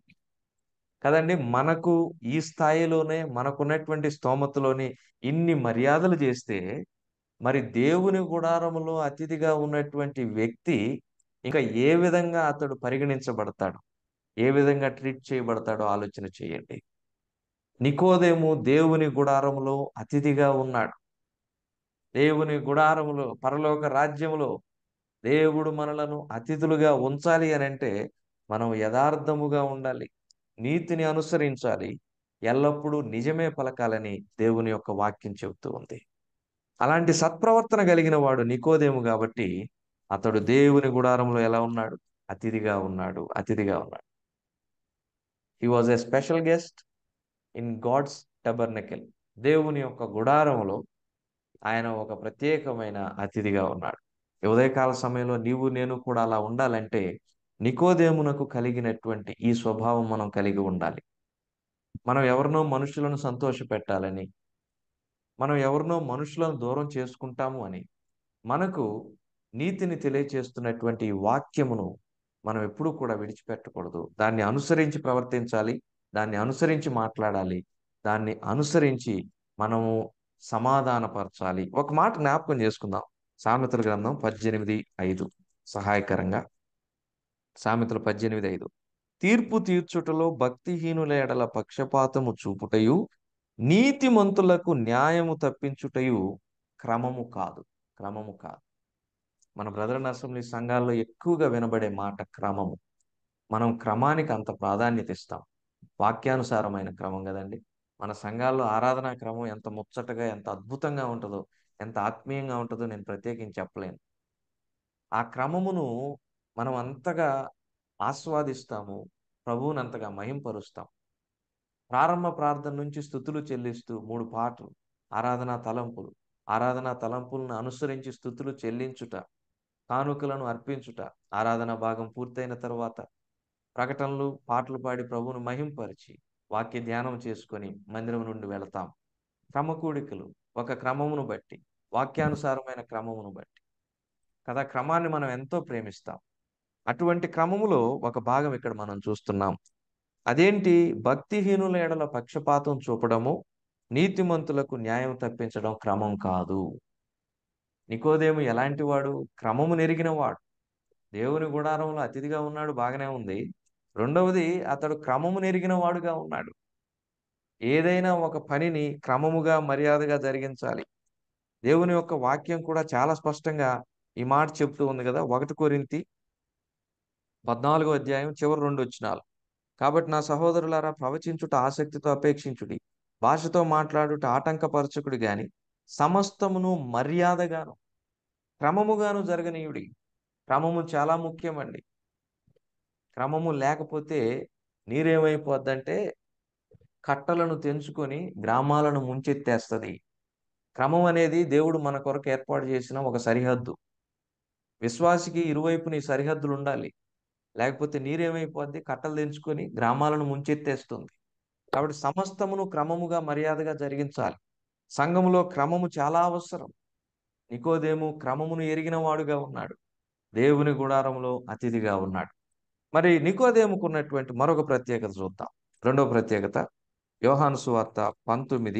కదండి మనకు ఈ స్థాయిలోనే మనకున్నటువంటి స్తోమతలోని ఇన్ని మర్యాదలు చేస్తే మరి దేవుని గుడారములో అతిథిగా ఉన్నటువంటి వ్యక్తి ఇంకా ఏ విధంగా అతడు పరిగణించబడతాడు ఏ విధంగా ట్రీట్ చేయబడతాడో ఆలోచన చేయండి నికోదేము దేవుని గుడారములో అతిథిగా ఉన్నాడు దేవుని గుడారములో పరలోక రాజ్యములో దేవుడు మనలను అతిథులుగా ఉంచాలి అని అంటే మనం యథార్థముగా ఉండాలి నీతిని అనుసరించాలి ఎల్లప్పుడూ నిజమే పలకాలని దేవుని యొక్క వాక్యం చెబుతూ ఉంది అలాంటి సత్ప్రవర్తన కలిగిన వాడు నికోదేము కాబట్టి అతడు దేవుని గుడారంలో ఎలా ఉన్నాడు అతిథిగా ఉన్నాడు అతిథిగా ఉన్నాడు he was a special guest in God's tabernacle దేవుని యొక్క గుడారంలో ఆయన ఒక ప్రత్యేకమైన అతిథిగా ఉన్నాడు ఈ ఉదయకాల సమయంలో నీవు నేను కూడా అలా ఉండాలంటే నికోదేమునకు కలిగినటువంటి ఈ స్వభావం మనం కలిగి ఉండాలి మనం ఎవరినో మనుషులను సంతోష పెట్టాలని మనం ఎవరినో మనుషులను దూరం చేసుకుంటాము అని మనకు నీతిని తెలియచేస్తున్నటువంటి ఈ వాక్యమును మనం ఎప్పుడూ కూడా విడిచిపెట్టకూడదు దాన్ని అనుసరించి ప్రవర్తించాలి దాన్ని అనుసరించి మాట్లాడాలి దాన్ని అనుసరించి మనము సమాధానపరచాలి ఒక మాట జ్ఞాపకం చేసుకుందాం సామెతల గ్రంథం పద్దెనిమిది ఐదు సహాయకరంగా సామెతలు పద్దెనిమిది ఐదు తీర్పు తీర్చుటలో భక్తిహీనుల ఎడల పక్షపాతము చూపుటయు నీతిమంతులకు న్యాయము తప్పించుటయు క్రమము కాదు క్రమము కాదు మన బ్రదర్ అసెంబ్లీ సంఘాల్లో ఎక్కువగా వినబడే మాట క్రమము మనం క్రమానికి అంత ప్రాధాన్యత ఇస్తాం వాక్యానుసారమైన క్రమం కదండి మన సంఘాల్లో ఆరాధనా క్రమం ఎంత ముచ్చటగా ఎంత అద్భుతంగా ఉంటుందో ఎంత ఆత్మీయంగా ఉంటుందో నేను ప్రత్యేకించి చెప్పలేను ఆ క్రమమును మనం అంతగా ఆస్వాదిస్తాము ప్రభువుని అంతగా మహింపరుస్తాం ప్రారంభ ప్రార్థన నుంచి స్థుతులు చెల్లిస్తూ మూడు పాటలు ఆరాధనా తలంపులు ఆరాధనా తలంపులను అనుసరించి స్థుతులు చెల్లించుట కానుకలను అర్పించుట ఆరాధన భాగం పూర్తయిన తర్వాత ప్రకటనలు పాటలు పాడి ప్రభువును మహింపరిచి వాక్య ధ్యానం చేసుకొని మందిరం నుండి వెళతాం క్రమకూడికలు ఒక క్రమమును బట్టి వాక్యానుసారమైన క్రమమును బట్టి కదా క్రమాన్ని మనం ఎంతో ప్రేమిస్తాం అటువంటి క్రమములో ఒక భాగం ఇక్కడ మనం చూస్తున్నాం అదేంటి భక్తిహీనుల ఎడల పక్షపాతం చూపడము నీతిమంతులకు న్యాయం తప్పించడం క్రమం కాదు నికోదేము ఎలాంటి వాడు క్రమము నెరిగిన వాడు దేవుని గుడారంలో అతిథిగా ఉన్నాడు బాగానే ఉంది రెండవది అతడు క్రమము నెరిగిన వాడుగా ఉన్నాడు ఏదైనా ఒక పనిని క్రమముగా మర్యాదగా జరిగించాలి దేవుని యొక్క వాక్యం కూడా చాలా స్పష్టంగా ఈ మాట చెప్తూ ఉంది కదా ఒకటి కొరింతి పద్నాలుగో అధ్యాయం చివరి రెండు వచ్చినాలు కాబట్టి నా సహోదరులారా ప్రవచించుట ఆసక్తితో అపేక్షించుడి భాషతో మాట్లాడుట ఆటంకపరచకుడి గాని సమస్తమును మర్యాదగాను క్రమముగాను జరగనీయుడి క్రమము చాలా ముఖ్యమండి క్రమము లేకపోతే నీరేమైపోద్దంటే కట్టలను తెంచుకొని గ్రామాలను ముంచెత్తేస్తుంది క్రమం అనేది దేవుడు మన కొరకు ఏర్పాటు చేసిన ఒక సరిహద్దు విశ్వాసికి ఇరువైపుని సరిహద్దులు ఉండాలి లేకపోతే నీరేమైపోద్ది కట్టలు తెంచుకొని గ్రామాలను ముంచెత్తేస్తుంది కాబట్టి సమస్తమును క్రమముగా మర్యాదగా జరిగించాలి సంఘములో క్రమము చాలా అవసరం నికోదేము క్రమమును ఎరిగిన వాడుగా ఉన్నాడు దేవుని గుడారంలో అతిథిగా ఉన్నాడు మరి నికోదేముకు ఉన్నటువంటి మరొక ప్రత్యేకత చూద్దాం రెండవ ప్రత్యేకత యోహాను సువార్త పంతొమ్మిది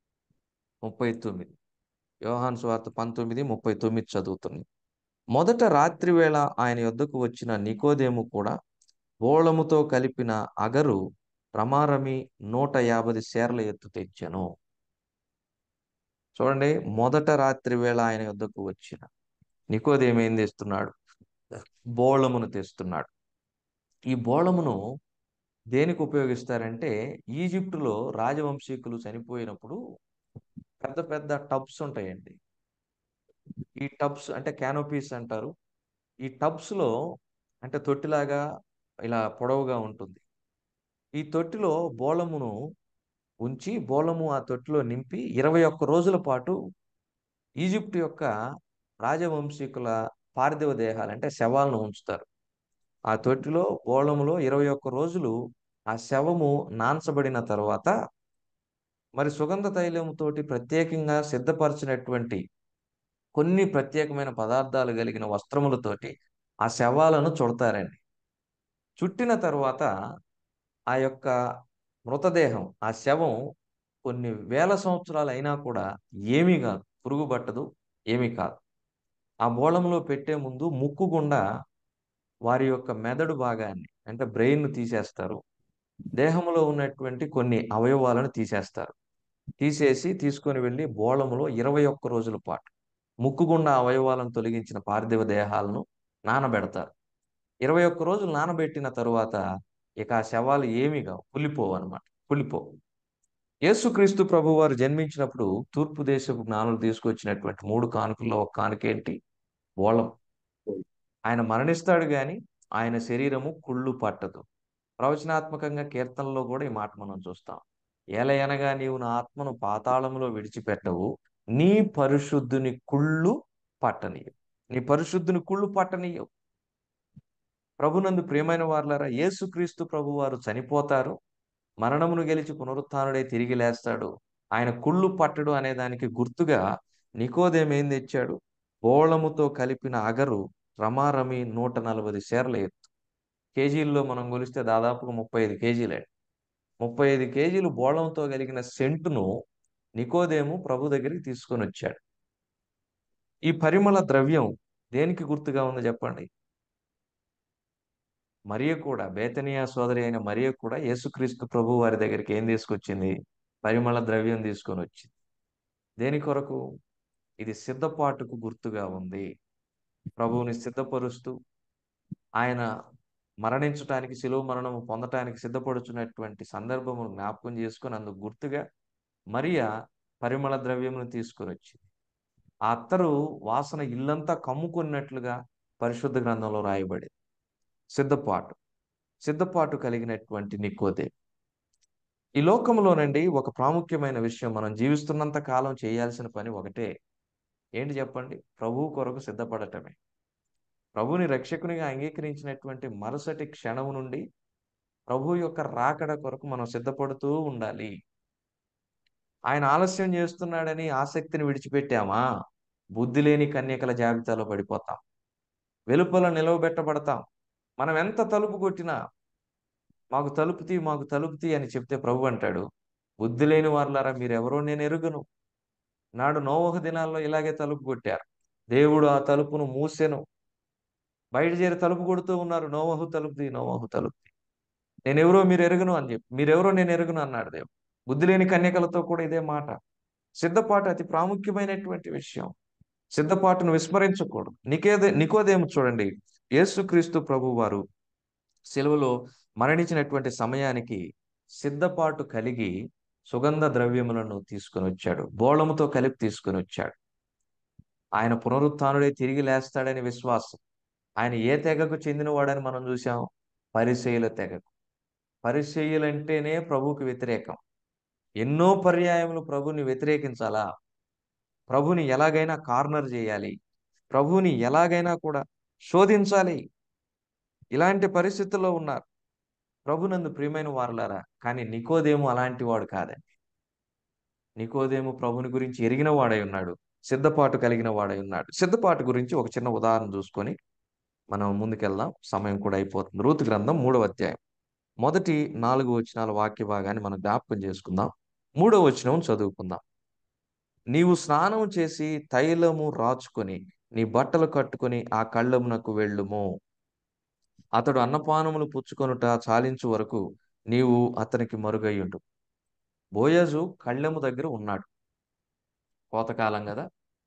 ముప్పై తొమ్మిది యోహాను సువార్త పంతొమ్మిది ముప్పై తొమ్మిది చదువుతుంది మొదట రాత్రి వేళ ఆయన యొద్దకు వచ్చిన నికోదేము కూడా ఓళముతో కలిపిన అగరు రమారమి నూట యాభై సేర్ల ఎత్తు తెచ్చెను చూడండి మొదట రాత్రి వేళ ఆయన యొద్దకు వచ్చిన నికోదేము ఏం తెస్తున్నాడు బోళమును తెస్తున్నాడు ఈ బోళమును దేనికి ఉపయోగిస్తారంటే ఈజిప్టులో రాజవంశీకులు చనిపోయినప్పుడు పెద్ద పెద్ద టబ్స్ ఉంటాయండి ఈ టబ్స్ అంటే క్యానోపీస్ అంటారు ఈ టబ్స్ లో అంటే తొట్టిలాగా ఇలా పొడవుగా ఉంటుంది ఈ తొట్టిలో బోళమును ఉంచి బోళము ఆ తొట్టిలో నింపి ఇరవై ఒక్క రోజుల పాటు ఈజిప్ట్ యొక్క రాజవంశీకుల పార్థివ దేహాలు అంటే శవాలను ఉంచుతారు ఆ తొట్టిలో బోళములో ఇరవై ఒక్క రోజులు ఆ శవము నాన్చబడిన తర్వాత మరి సుగంధ తైలముతోటి ప్రత్యేకంగా సిద్ధపరచినటువంటి కొన్ని ప్రత్యేకమైన పదార్థాలు కలిగిన వస్త్రములతోటి ఆ శవాలను చుడతారండి చుట్టిన తర్వాత ఆ యొక్క మృతదేహం ఆ శవం కొన్ని వేల సంవత్సరాలు అయినా కూడా ఏమీ కాదు పురుగు పట్టదు ఏమీ కాదు ఆ బోళంలో పెట్టే ముందు ముక్కు గుండా వారి యొక్క మెదడు భాగాన్ని అంటే బ్రెయిన్ తీసేస్తారు దేహంలో ఉన్నటువంటి కొన్ని అవయవాలను తీసేస్తారు తీసేసి తీసుకొని వెళ్ళి బోళములో ఇరవై ఒక్క రోజుల పాటు ముక్కుగుండా అవయవాలను తొలగించిన పార్థివ దేహాలను నానబెడతారు ఇరవై ఒక్క రోజులు నానబెట్టిన తరువాత ఇక ఆ శవాలు ఏమీ కావు కుళ్ళిపోవు అనమాట కుళ్ళిపోవు యేసుక్రీస్తు ప్రభు వారు జన్మించినప్పుడు తూర్పు దేశపు జ్ఞానులు తీసుకొచ్చినటువంటి మూడు కానుకల్లో ఒక కానుక ఏంటి బోళం ఆయన మరణిస్తాడు గాని ఆయన శరీరము కుళ్ళు పట్టదు ప్రవచనాత్మకంగా కీర్తనలో కూడా ఈ మాట మనం చూస్తాం ఏలయనగా నీవు నా ఆత్మను పాతాళములో విడిచిపెట్టవు నీ పరిశుద్ధుని కుళ్ళు పట్టనీయవు నీ పరిశుద్ధుని కుళ్ళు పట్టనీయవు ప్రభునందు ప్రియమైన వారులారా యేసుక్రీస్తు ప్రభు వారు చనిపోతారు మరణమును గెలిచి పునరుత్థానుడై తిరిగి లేస్తాడు ఆయన కుళ్ళు పట్టడు అనే దానికి గుర్తుగా నికోదేం ఏం తెచ్చాడు బోళముతో కలిపిన అగరు రమారమి నూట నలభై సేర్ల ఎత్తు కేజీల్లో మనం కొలిస్తే దాదాపుగా ముప్పై ఐదు కేజీలే ముప్పై ఐదు కేజీలు బోళంతో కలిగిన సెంటును నికోదేము ప్రభు దగ్గరికి తీసుకొని వచ్చాడు ఈ పరిమళ ద్రవ్యం దేనికి గుర్తుగా ఉంది చెప్పండి మరియ కూడా బేతనియా సోదరి అయిన మరియ కూడా యేసుక్రీస్తు ప్రభు వారి దగ్గరికి ఏం తీసుకొచ్చింది పరిమళ ద్రవ్యం తీసుకొని వచ్చింది దేని కొరకు ఇది సిద్ధపాటుకు గుర్తుగా ఉంది ప్రభువుని సిద్ధపరుస్తూ ఆయన మరణించటానికి శిలువ మరణము పొందటానికి సిద్ధపడుచున్నటువంటి సందర్భమును జ్ఞాపకం చేసుకొని అందుకు గుర్తుగా మరియ పరిమళ ద్రవ్యమును తీసుకొని వచ్చింది ఆ అత్తరు వాసన ఇల్లంతా కమ్ముకున్నట్లుగా పరిశుద్ధ గ్రంథంలో రాయబడింది సిద్ధపాటు సిద్ధపాటు కలిగినటువంటి నికోదే ఈ లోకంలోనండి ఒక ప్రాముఖ్యమైన విషయం మనం జీవిస్తున్నంత కాలం చేయాల్సిన పని ఒకటే ఏంటి చెప్పండి ప్రభువు కొరకు సిద్ధపడటమే ప్రభుని రక్షకునిగా అంగీకరించినటువంటి మరుసటి క్షణం నుండి ప్రభు యొక్క రాకడ కొరకు మనం సిద్ధపడుతూ ఉండాలి ఆయన ఆలస్యం చేస్తున్నాడని ఆసక్తిని విడిచిపెట్టామా బుద్ధి లేని కన్యకల జాబితాలో పడిపోతాం వెలుపల నిలవబెట్టబడతాం మనం ఎంత తలుపు కొట్టినా మాకు తలుపుతీ మాకు తలుపుతీ అని చెప్తే ప్రభు అంటాడు బుద్ధి లేని వారులారా మీరెవరో నేను ఎరుగను నాడు నోవహ దినాల్లో ఇలాగే తలుపు కొట్టారు దేవుడు ఆ తలుపును మూసెను బయట చేరి తలుపు కొడుతూ ఉన్నారు నోవహు తలుపుది నోవహు తలుపుది నేను ఎవరో మీరు ఎరుగును అని చెప్పి మీరెవరో నేను ఎరుగును అన్నాడు దేవుడు బుద్ధి లేని కన్యకలతో కూడా ఇదే మాట సిద్ధపాటు అతి ప్రాముఖ్యమైనటువంటి విషయం సిద్ధపాటును విస్మరించకూడదు నికేదే నికోదేము చూడండి యేసుక్రీస్తు ప్రభు వారు సెలవులో మరణించినటువంటి సమయానికి సిద్ధపాటు కలిగి సుగంధ ద్రవ్యములను తీసుకొని వచ్చాడు బోళముతో కలిపి తీసుకొని వచ్చాడు ఆయన పునరుత్థానుడే తిరిగి లేస్తాడని విశ్వాసం ఆయన ఏ తెగకు చెందినవాడని మనం చూసాం పరిశైల తెగకు పరిశైలంటేనే ప్రభువుకి వ్యతిరేకం ఎన్నో పర్యాయములు ప్రభుని వ్యతిరేకించాలా ప్రభుని ఎలాగైనా కార్నర్ చేయాలి ప్రభుని ఎలాగైనా కూడా శోధించాలి ఇలాంటి పరిస్థితుల్లో ఉన్నారు ప్రభునందు ప్రియమైన వారులారా కానీ నికోదేము అలాంటి వాడు కాదండి నికోదేము ప్రభుని గురించి ఎరిగిన వాడై ఉన్నాడు సిద్ధపాటు కలిగిన వాడై ఉన్నాడు సిద్ధపాటు గురించి ఒక చిన్న ఉదాహరణ చూసుకొని మనం ముందుకెళ్దాం సమయం కూడా అయిపోతుంది రూతు గ్రంథం మూడవ అధ్యాయం మొదటి నాలుగు వచనాల వాక్య భాగాన్ని మనం జ్ఞాపకం చేసుకుందాం మూడవ వచనం చదువుకుందాం నీవు స్నానం చేసి తైలము రాచుకొని నీ బట్టలు కట్టుకొని ఆ కళ్ళమునకు వెళ్ళుము అతడు అన్నపానములు పుచ్చుకొనుట చాలించు వరకు నీవు అతనికి మరుగయ్యుండు బోయజు కళ్ళెము దగ్గర ఉన్నాడు కోతకాలం కదా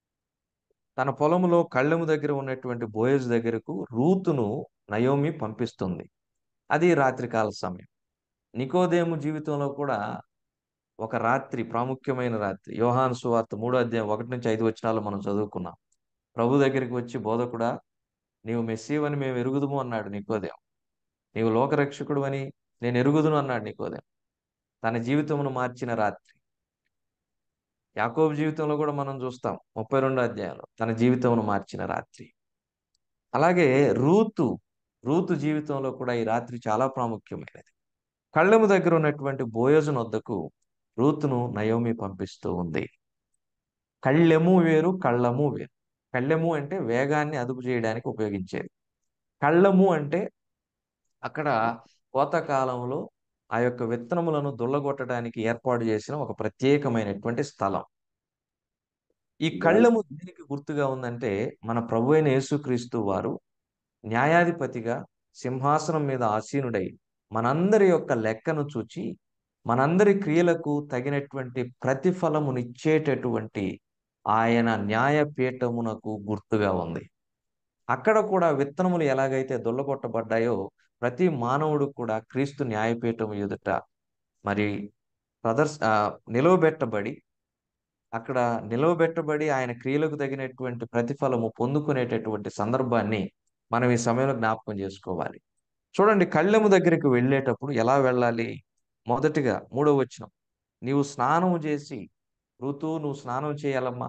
తన పొలములో కళ్ళెము దగ్గర ఉన్నటువంటి బోయజు దగ్గరకు రూతును నయోమి పంపిస్తుంది అది రాత్రికాల సమయం నికోదేము జీవితంలో కూడా ఒక రాత్రి ప్రాముఖ్యమైన రాత్రి యోహాను సువార్త మూడో అధ్యాయం ఒకటి నుంచి ఐదు వచనాలు మనం చదువుకున్నాం ప్రభు దగ్గరికి వచ్చి బోధకుడా నీవు మెస్సీవని మేము ఎరుగుదుము అన్నాడు నికోదేం నీవు లోకరక్షకుడు అని నేను ఎరుగుదును అన్నాడు నికోదేం తన జీవితమును మార్చిన రాత్రి యాకోబు జీవితంలో కూడా మనం చూస్తాం ముప్పై రెండో అధ్యాయంలో తన జీవితమును మార్చిన రాత్రి అలాగే రూతు రూతు జీవితంలో కూడా ఈ రాత్రి చాలా ప్రాముఖ్యమైనది కళ్ళెము దగ్గర ఉన్నటువంటి బోయోజు వద్దకు రూతును నయోమి పంపిస్తూ ఉంది కళ్ళెము వేరు కళ్ళము వేరు కళ్ళెము అంటే వేగాన్ని అదుపు చేయడానికి ఉపయోగించేది కళ్ళము అంటే అక్కడ కోతకాలంలో ఆ యొక్క విత్తనములను దుల్లగొట్టడానికి ఏర్పాటు చేసిన ఒక ప్రత్యేకమైనటువంటి స్థలం ఈ కళ్ళము దేనికి గుర్తుగా ఉందంటే మన ప్రభు అయిన యేసుక్రీస్తు వారు న్యాయాధిపతిగా సింహాసనం మీద ఆసీనుడై మనందరి యొక్క లెక్కను చూచి మనందరి క్రియలకు తగినటువంటి ప్రతిఫలమునిచ్చేటటువంటి ఆయన న్యాయపీఠమునకు గుర్తుగా ఉంది అక్కడ కూడా విత్తనములు ఎలాగైతే దొల్లగొట్టబడ్డాయో ప్రతి మానవుడు కూడా క్రీస్తు న్యాయపీఠం ఎదుట మరి ప్రదర్శ ఆ, నిలువబెట్టబడి అక్కడ నిలువబెట్టబడి ఆయన క్రియలకు తగినటువంటి ప్రతిఫలము పొందుకునేటటువంటి సందర్భాన్ని మనం ఈ సమయంలో జ్ఞాపకం చేసుకోవాలి చూడండి కళ్ళెము దగ్గరికి వెళ్ళేటప్పుడు ఎలా వెళ్ళాలి మొదటిగా మూడో వచనం నీవు స్నానము చేసి ఋతు నువ్వు స్నానం చేయాలమ్మా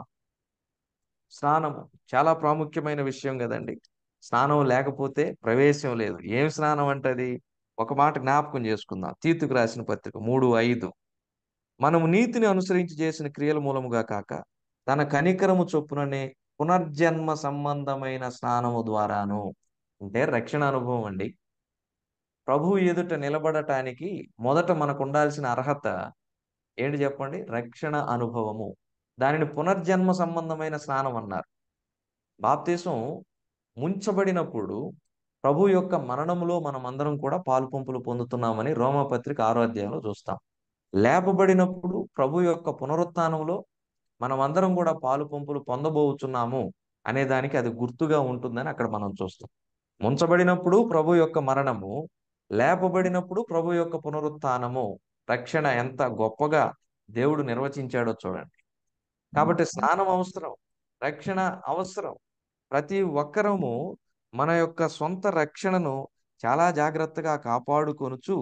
స్నానము చాలా ప్రాముఖ్యమైన విషయం కదండి స్నానం లేకపోతే ప్రవేశం లేదు ఏం స్నానం అంటది ఒక మాట జ్ఞాపకం చేసుకుందాం తీతుకు రాసిన పత్రిక మూడు ఐదు మనము నీతిని అనుసరించి చేసిన క్రియల మూలముగా కాక తన కనికరము చొప్పుననే పునర్జన్మ సంబంధమైన స్నానము ద్వారాను అంటే రక్షణ అనుభవం అండి ప్రభు ఎదుట నిలబడటానికి మొదట మనకు ఉండాల్సిన అర్హత ఏంటి చెప్పండి రక్షణ అనుభవము దానిని పునర్జన్మ సంబంధమైన స్నానం అన్నారు బాప్తీసం ముంచబడినప్పుడు ప్రభు యొక్క మరణములో మనం అందరం కూడా పాలు పంపులు పొందుతున్నామని రోమపత్రిక ఆరో అధ్యాయంలో చూస్తాం లేపబడినప్పుడు ప్రభు యొక్క పునరుత్థానంలో మనం అందరం కూడా పాలు పంపులు పొందబోతున్నాము అనే దానికి అది గుర్తుగా ఉంటుందని అక్కడ మనం చూస్తాం ముంచబడినప్పుడు ప్రభు యొక్క మరణము లేపబడినప్పుడు ప్రభు యొక్క పునరుత్థానము రక్షణ ఎంత గొప్పగా దేవుడు నిర్వచించాడో చూడండి కాబట్టి స్నానం అవసరం రక్షణ అవసరం ప్రతి ఒక్కరము మన యొక్క సొంత రక్షణను చాలా జాగ్రత్తగా కాపాడుకొనుచు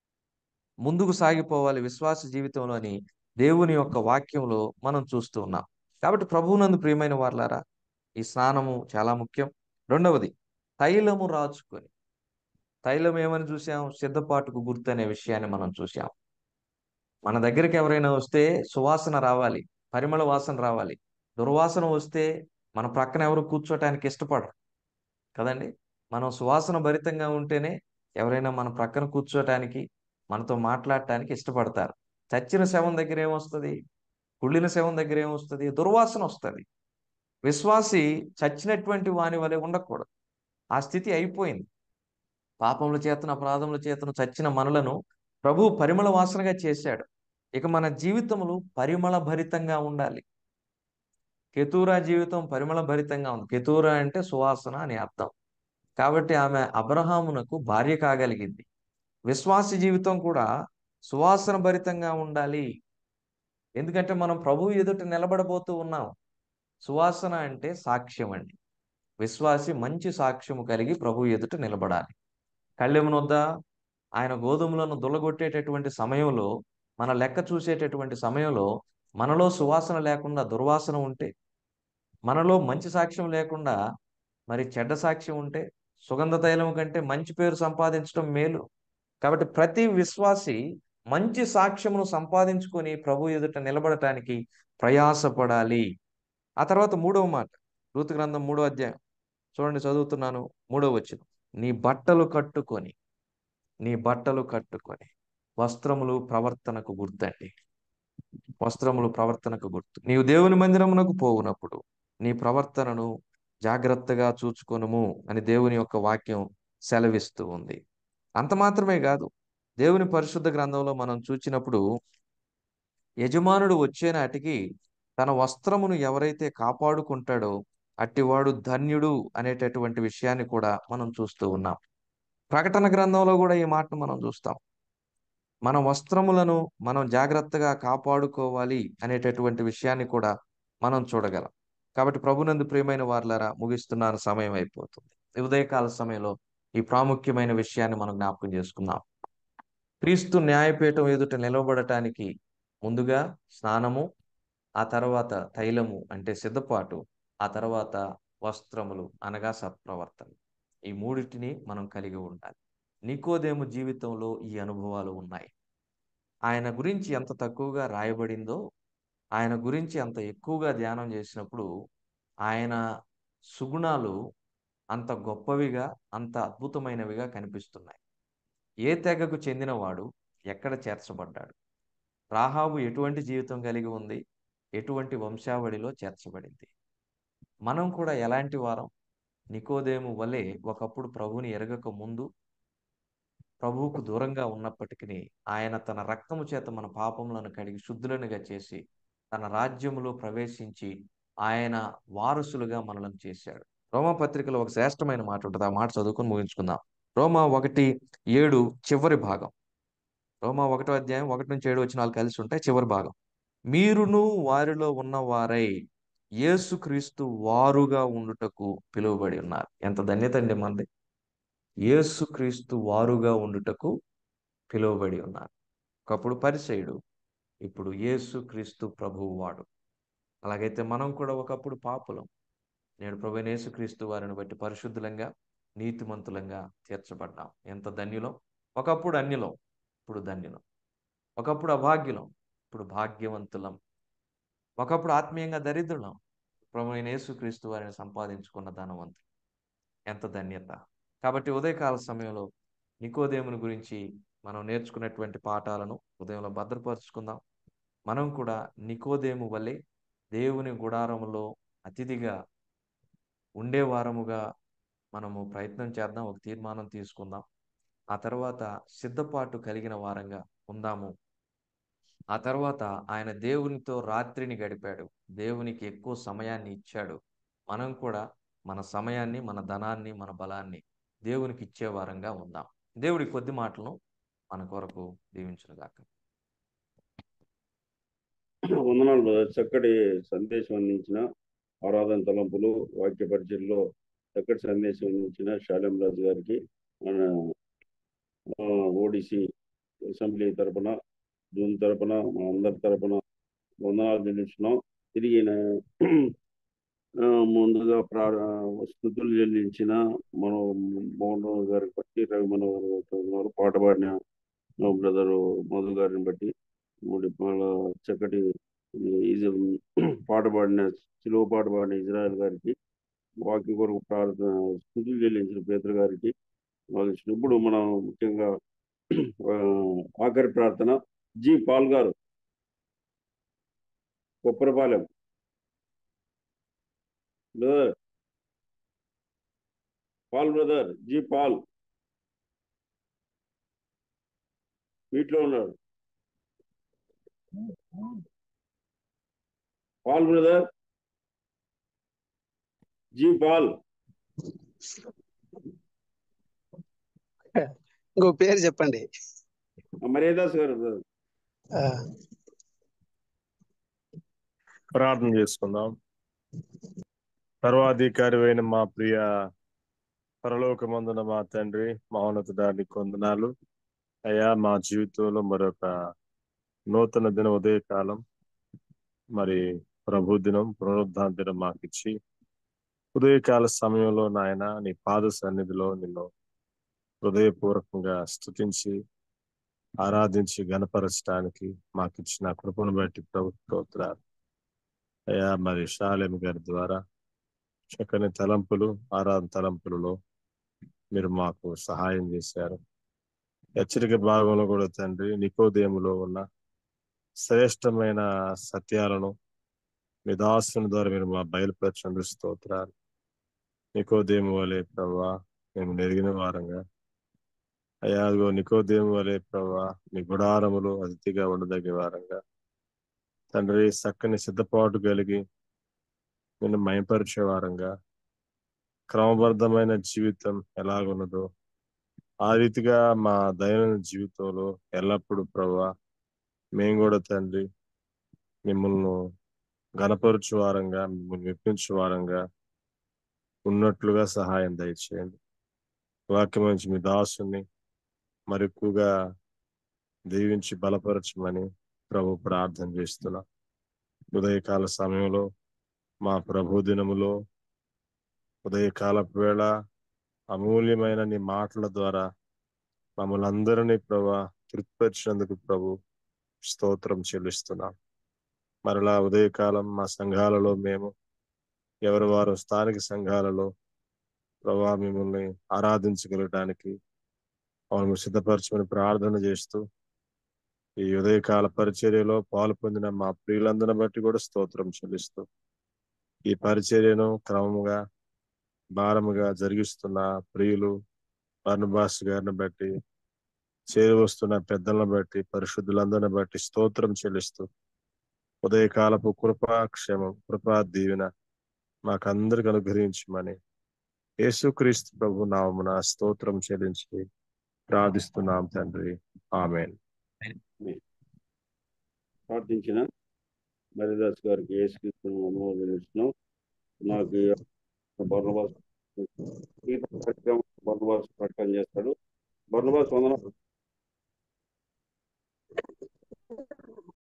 ముందుకు సాగిపోవాలి విశ్వాస జీవితంలోని దేవుని యొక్క వాక్యంలో మనం చూస్తూ ఉన్నాం కాబట్టి ప్రభువునందు ప్రియమైన వార్లారా ఈ స్నానము చాలా ముఖ్యం రెండవది తైలము రాచుకొని తైలం ఏమని చూసాం సిద్ధపాటుకు గుర్తు అనే విషయాన్ని మనం చూసాం మన దగ్గరికి ఎవరైనా వస్తే సువాసన రావాలి పరిమళ వాసన రావాలి దుర్వాసన వస్తే మన ప్రక్కన ఎవరు కూర్చోటానికి ఇష్టపడరు కదండి మనం సువాసన భరితంగా ఉంటేనే ఎవరైనా మన ప్రక్కన కూర్చోటానికి మనతో మాట్లాడటానికి ఇష్టపడతారు చచ్చిన శవం దగ్గర ఏమొస్తుంది కుళ్ళిన శవం దగ్గర ఏమొస్తుంది దుర్వాసన వస్తుంది విశ్వాసి చచ్చినటువంటి వాని వలె ఉండకూడదు ఆ స్థితి అయిపోయింది పాపముల చేతను అపరాధముల చేతను చచ్చిన మనలను ప్రభు పరిమళ వాసనగా చేశాడు ఇక మన జీవితములు పరిమళ భరితంగా ఉండాలి కెతూరా జీవితం పరిమళ భరితంగా ఉంది కెతూరా అంటే సువాసన అని అర్థం కాబట్టి ఆమె అబ్రహామునకు భార్య కాగలిగింది విశ్వాస జీవితం కూడా సువాసన భరితంగా ఉండాలి ఎందుకంటే మనం ప్రభు ఎదుట నిలబడబోతూ ఉన్నాం సువాసన అంటే సాక్ష్యం అండి విశ్వాసి మంచి సాక్ష్యము కలిగి ప్రభు ఎదుట నిలబడాలి కళ్ళెమునొద్ద ఆయన గోధుమలను దుల్లగొట్టేటటువంటి సమయంలో మన లెక్క చూసేటటువంటి సమయంలో మనలో సువాసన లేకుండా దుర్వాసన ఉంటే మనలో మంచి సాక్ష్యం లేకుండా మరి చెడ్డ సాక్ష్యం ఉంటే సుగంధ తైలం కంటే మంచి పేరు సంపాదించడం మేలు కాబట్టి ప్రతి విశ్వాసి మంచి సాక్ష్యమును సంపాదించుకొని ప్రభు ఎదుట నిలబడటానికి ప్రయాసపడాలి ఆ తర్వాత మూడవ మాట ఋతు గ్రంథం మూడో అధ్యాయం చూడండి చదువుతున్నాను మూడో వచ్చిన నీ బట్టలు కట్టుకొని నీ బట్టలు కట్టుకొని వస్త్రములు ప్రవర్తనకు గుర్తండి వస్త్రములు ప్రవర్తనకు గుర్తు నీవు దేవుని మందిరమునకు పోవునప్పుడు నీ ప్రవర్తనను జాగ్రత్తగా చూచుకొనుము అని దేవుని యొక్క వాక్యం సెలవిస్తూ ఉంది అంత మాత్రమే కాదు దేవుని పరిశుద్ధ గ్రంథంలో మనం చూచినప్పుడు యజమానుడు వచ్చే నాటికి తన వస్త్రమును ఎవరైతే కాపాడుకుంటాడో అట్టివాడు ధన్యుడు అనేటటువంటి విషయాన్ని కూడా మనం చూస్తూ ఉన్నాం ప్రకటన గ్రంథంలో కూడా ఈ మాటను మనం చూస్తాం మన వస్త్రములను మనం జాగ్రత్తగా కాపాడుకోవాలి అనేటటువంటి విషయాన్ని కూడా మనం చూడగలం కాబట్టి ప్రభునందు ప్రియమైన వార్లారా ముగిస్తున్నాను సమయం అయిపోతుంది ఈ ఉదయకాల సమయంలో ఈ ప్రాముఖ్యమైన విషయాన్ని మనం జ్ఞాపకం చేసుకుందాం క్రీస్తు న్యాయపీఠం ఎదుట నిలబడటానికి ముందుగా స్నానము ఆ తర్వాత తైలము అంటే సిద్ధపాటు ఆ తర్వాత వస్త్రములు అనగా సత్ప్రవర్తన ఈ మూడిటిని మనం కలిగి ఉండాలి నికోదేము జీవితంలో ఈ అనుభవాలు ఉన్నాయి ఆయన గురించి ఎంత తక్కువగా రాయబడిందో ఆయన గురించి అంత ఎక్కువగా ధ్యానం చేసినప్పుడు ఆయన సుగుణాలు అంత గొప్పవిగా అంత అద్భుతమైనవిగా కనిపిస్తున్నాయి ఏ తెగకు చెందినవాడు ఎక్కడ చేర్చబడ్డాడు రాహాబు ఎటువంటి జీవితం కలిగి ఉంది ఎటువంటి వంశావళిలో చేర్చబడింది మనం కూడా ఎలాంటి వారం నికోదేము వలె ఒకప్పుడు ప్రభుని ఎరగక ముందు ప్రభువుకు దూరంగా ఉన్నప్పటికీ ఆయన తన రక్తము చేత మన పాపములను కడిగి శుద్ధులనుగా చేసి తన రాజ్యములో ప్రవేశించి ఆయన వారసులుగా మనలను చేశాడు రోమా పత్రికలో ఒక శ్రేష్టమైన మాట ఉంటుంది ఆ మాట చదువుకొని ముగించుకుందాం రోమా ఒకటి ఏడు చివరి భాగం రోమా ఒకటో అధ్యాయం ఒకటి నుంచి ఏడు వచ్చిన కలిసి ఉంటాయి చివరి భాగం మీరును వారిలో ఉన్నవారై యేసుక్రీస్తు వారుగా ఉండుటకు పిలువబడి ఉన్నారు ఎంత ధన్యత అండి మనది యేసుక్రీస్తు వారుగా ఉండుటకు పిలువబడి ఉన్నారు ఒకప్పుడు పరిచయుడు ఇప్పుడు యేసుక్రీస్తు ప్రభువు వాడు అలాగైతే మనం కూడా ఒకప్పుడు పాపులం నేడు ప్రభు యేసుక్రీస్తు వారిని బట్టి పరిశుద్ధులంగా నీతిమంతులంగా తీర్చబడ్డాం ఎంత ధన్యులం ఒకప్పుడు అన్యులం ఇప్పుడు ధన్యులం ఒకప్పుడు అభాగ్యులం ఇప్పుడు భాగ్యవంతులం ఒకప్పుడు ఆత్మీయంగా దరిద్రులం ప్రభు యేసుక్రీస్తు వారిని సంపాదించుకున్న ధనవంతులు ఎంత ధన్యత కాబట్టి ఉదయకాల సమయంలో నికోదేముని గురించి మనం నేర్చుకున్నటువంటి పాఠాలను ఉదయంలో భద్రపరుచుకుందాం మనం కూడా నికోదేము వల్లే దేవుని గుడారములో అతిథిగా ఉండే వారముగా మనము ప్రయత్నం చేద్దాం ఒక తీర్మానం తీసుకుందాం ఆ తర్వాత సిద్ధపాటు కలిగిన వారంగా ఉందాము ఆ తర్వాత ఆయన దేవునితో రాత్రిని గడిపాడు దేవునికి ఎక్కువ సమయాన్ని ఇచ్చాడు మనం కూడా మన సమయాన్ని మన ధనాన్ని మన బలాన్ని దేవునికి ఇచ్చే వారంగా ఉందాం దేవుడి కొద్ది మాటలను మన కొరకు దీవించును గాక వందనాలు బ్రదర్ చక్కటి సందేశం అందించిన ఆరాధన తలంపులు వాక్య పరిచయంలో చక్కటి సందేశం అందించిన శాలెం రాజు గారికి మన ఓడిసి అసెంబ్లీ తరపున జూన్ తరపున మా అందరి తరపున వందనాలు చెల్లించున్నాం తిరిగి ఆ, ముందుగా ప్రా స్థుతులు చెల్లించిన మన మోహన్ రావు గారికి బట్టి రవి మనోహర్ గారు పాట పాడిన మా బ్రదరు మధు గారిని బట్టి మూడు వాళ్ళ చక్కటి ఇది పాట పాడిన సిలువ పాట పాడిన ఇజ్రాయల్ గారికి వాక్యం కొరకు ప్రార్థన స్థుతులు చెల్లించిన పేదరు గారికి వాళ్ళకి ఇప్పుడు మనం ముఖ్యంగా ఆ, ఆఖరి ప్రార్థన జి పాల్ గారు Kopparapalem brother Paul brother G Paul వీటిలో ఉన్నాడు పాల్ బ్రదర్ జి పాల్ ఇంకో పేరు చెప్పండి మర్యాదాస్ గారు బ్రదర్ ఆ, ప్రార్థన చేసుకుందాం సర్వాధికారి అయిన మా ప్రియ పరలోకమందున మా తండ్రి మహోన్నతుడానికి వందనాలు అయ్యా మా జీవితంలో మరొక నూతన దిన ఉదయకాలం మరి ప్రభు దినం పునరుద్ధాన దినం మాకిచ్చి ఉదయకాల సమయంలో నాయన నీ పాద సన్నిధిలో నిన్ను హృదయపూర్వకంగా స్తుతించి ఆరాధించి గణపరచడానికి మాకు ఇచ్చిన కృపను బట్టి ప్రభుత్వ అయ్యా మరి షాలేం గారి ద్వారా చక్కని తలంపులు ఆరాధన తలంపులలో మీరు మాకు సహాయం చేశారు హెచ్చరిక భాగంలో కూడా తండ్రి నికోదేములో ఉన్న శ్రేష్టమైన సత్యాలను మీ దాసుని ద్వారా మీరు మా బయలుపరచండి స్తోత్రాలు నికోదేము వలె ప్రభా మేము నెరిగిన వారంగా అయ్యా అదిగో నికోదేము వలె ప్రభా మీ గుడారములు అతిథిగా ఉండదగే వారంగా తండ్రి చక్కని సిద్ధపాటు కలిగి నిన్ను మయపరిచే వారంగా క్రమబద్ధమైన జీవితం ఎలాగున్నదో ఆ రీతిగా మా దైనందిన జీవితంలో ఎల్లప్పుడూ ప్రభా మేము కూడా తండ్రి మిమ్మల్ని గణపరచు వారంగా మిమ్మల్ని మెప్పించు వారంగా ఉన్నట్లుగా సహాయం దయచేయండి వాక్యం నుంచి మీ దాసుని మరి ఎక్కువగా దీవించి బలపరచమని ప్రభు ప్రార్థన చేస్తున్నా ఉదయకాల సమయంలో మా ప్రభు దినములో ఉదయకాలపు వేళ అమూల్యమైన నీ మాటల ద్వారా మమ్మల్ని అందరినీ ప్రభా తృప్తిపరిచినందుకు ప్రభు స్తోత్రం చెల్లిస్తున్నాం మరలా ఉదయకాలం మా సంఘాలలో మేము ఎవరి వారు స్థానిక సంఘాలలో ప్రభా మిమ్మల్ని ఆరాధించగలగడానికి అవును సిద్ధపరచమని ప్రార్థన చేస్తూ ఈ ఉదయకాల పరిచర్యలో పాలు పొందిన మా ప్రియులందరిని బట్టి కూడా స్తోత్రం చెల్లిస్తూ ఈ పరిచర్యను క్రమముగా భారముగా జరిగిస్తున్న ప్రియులు బర్ణబాస్ గారిని బట్టి చేరి వస్తున్న పెద్దలను బట్టి పరిశుద్ధులందరిని బట్టి స్తోత్రం చెల్లిస్తూ ఉదయకాలపు కృపా క్షేమం కృపా దీవెన మాకందరికి అనుగ్రహించమని యేసుక్రీస్తు ప్రభు నామమున స్తోత్రం చెల్లించి ప్రార్థిస్తున్నాం తండ్రి ఆమెన్ ప్రార్థించిన మరిదాస్ గారికి ఏసుక్రీస్తును అనుమోదిస్తున్నాం నాకు ఈ బర్ణబాస్ ఈ కార్యక్రమం బర్ణబాస్ ప్రకటన చేస్తాడు బర్ణబాస్ వందన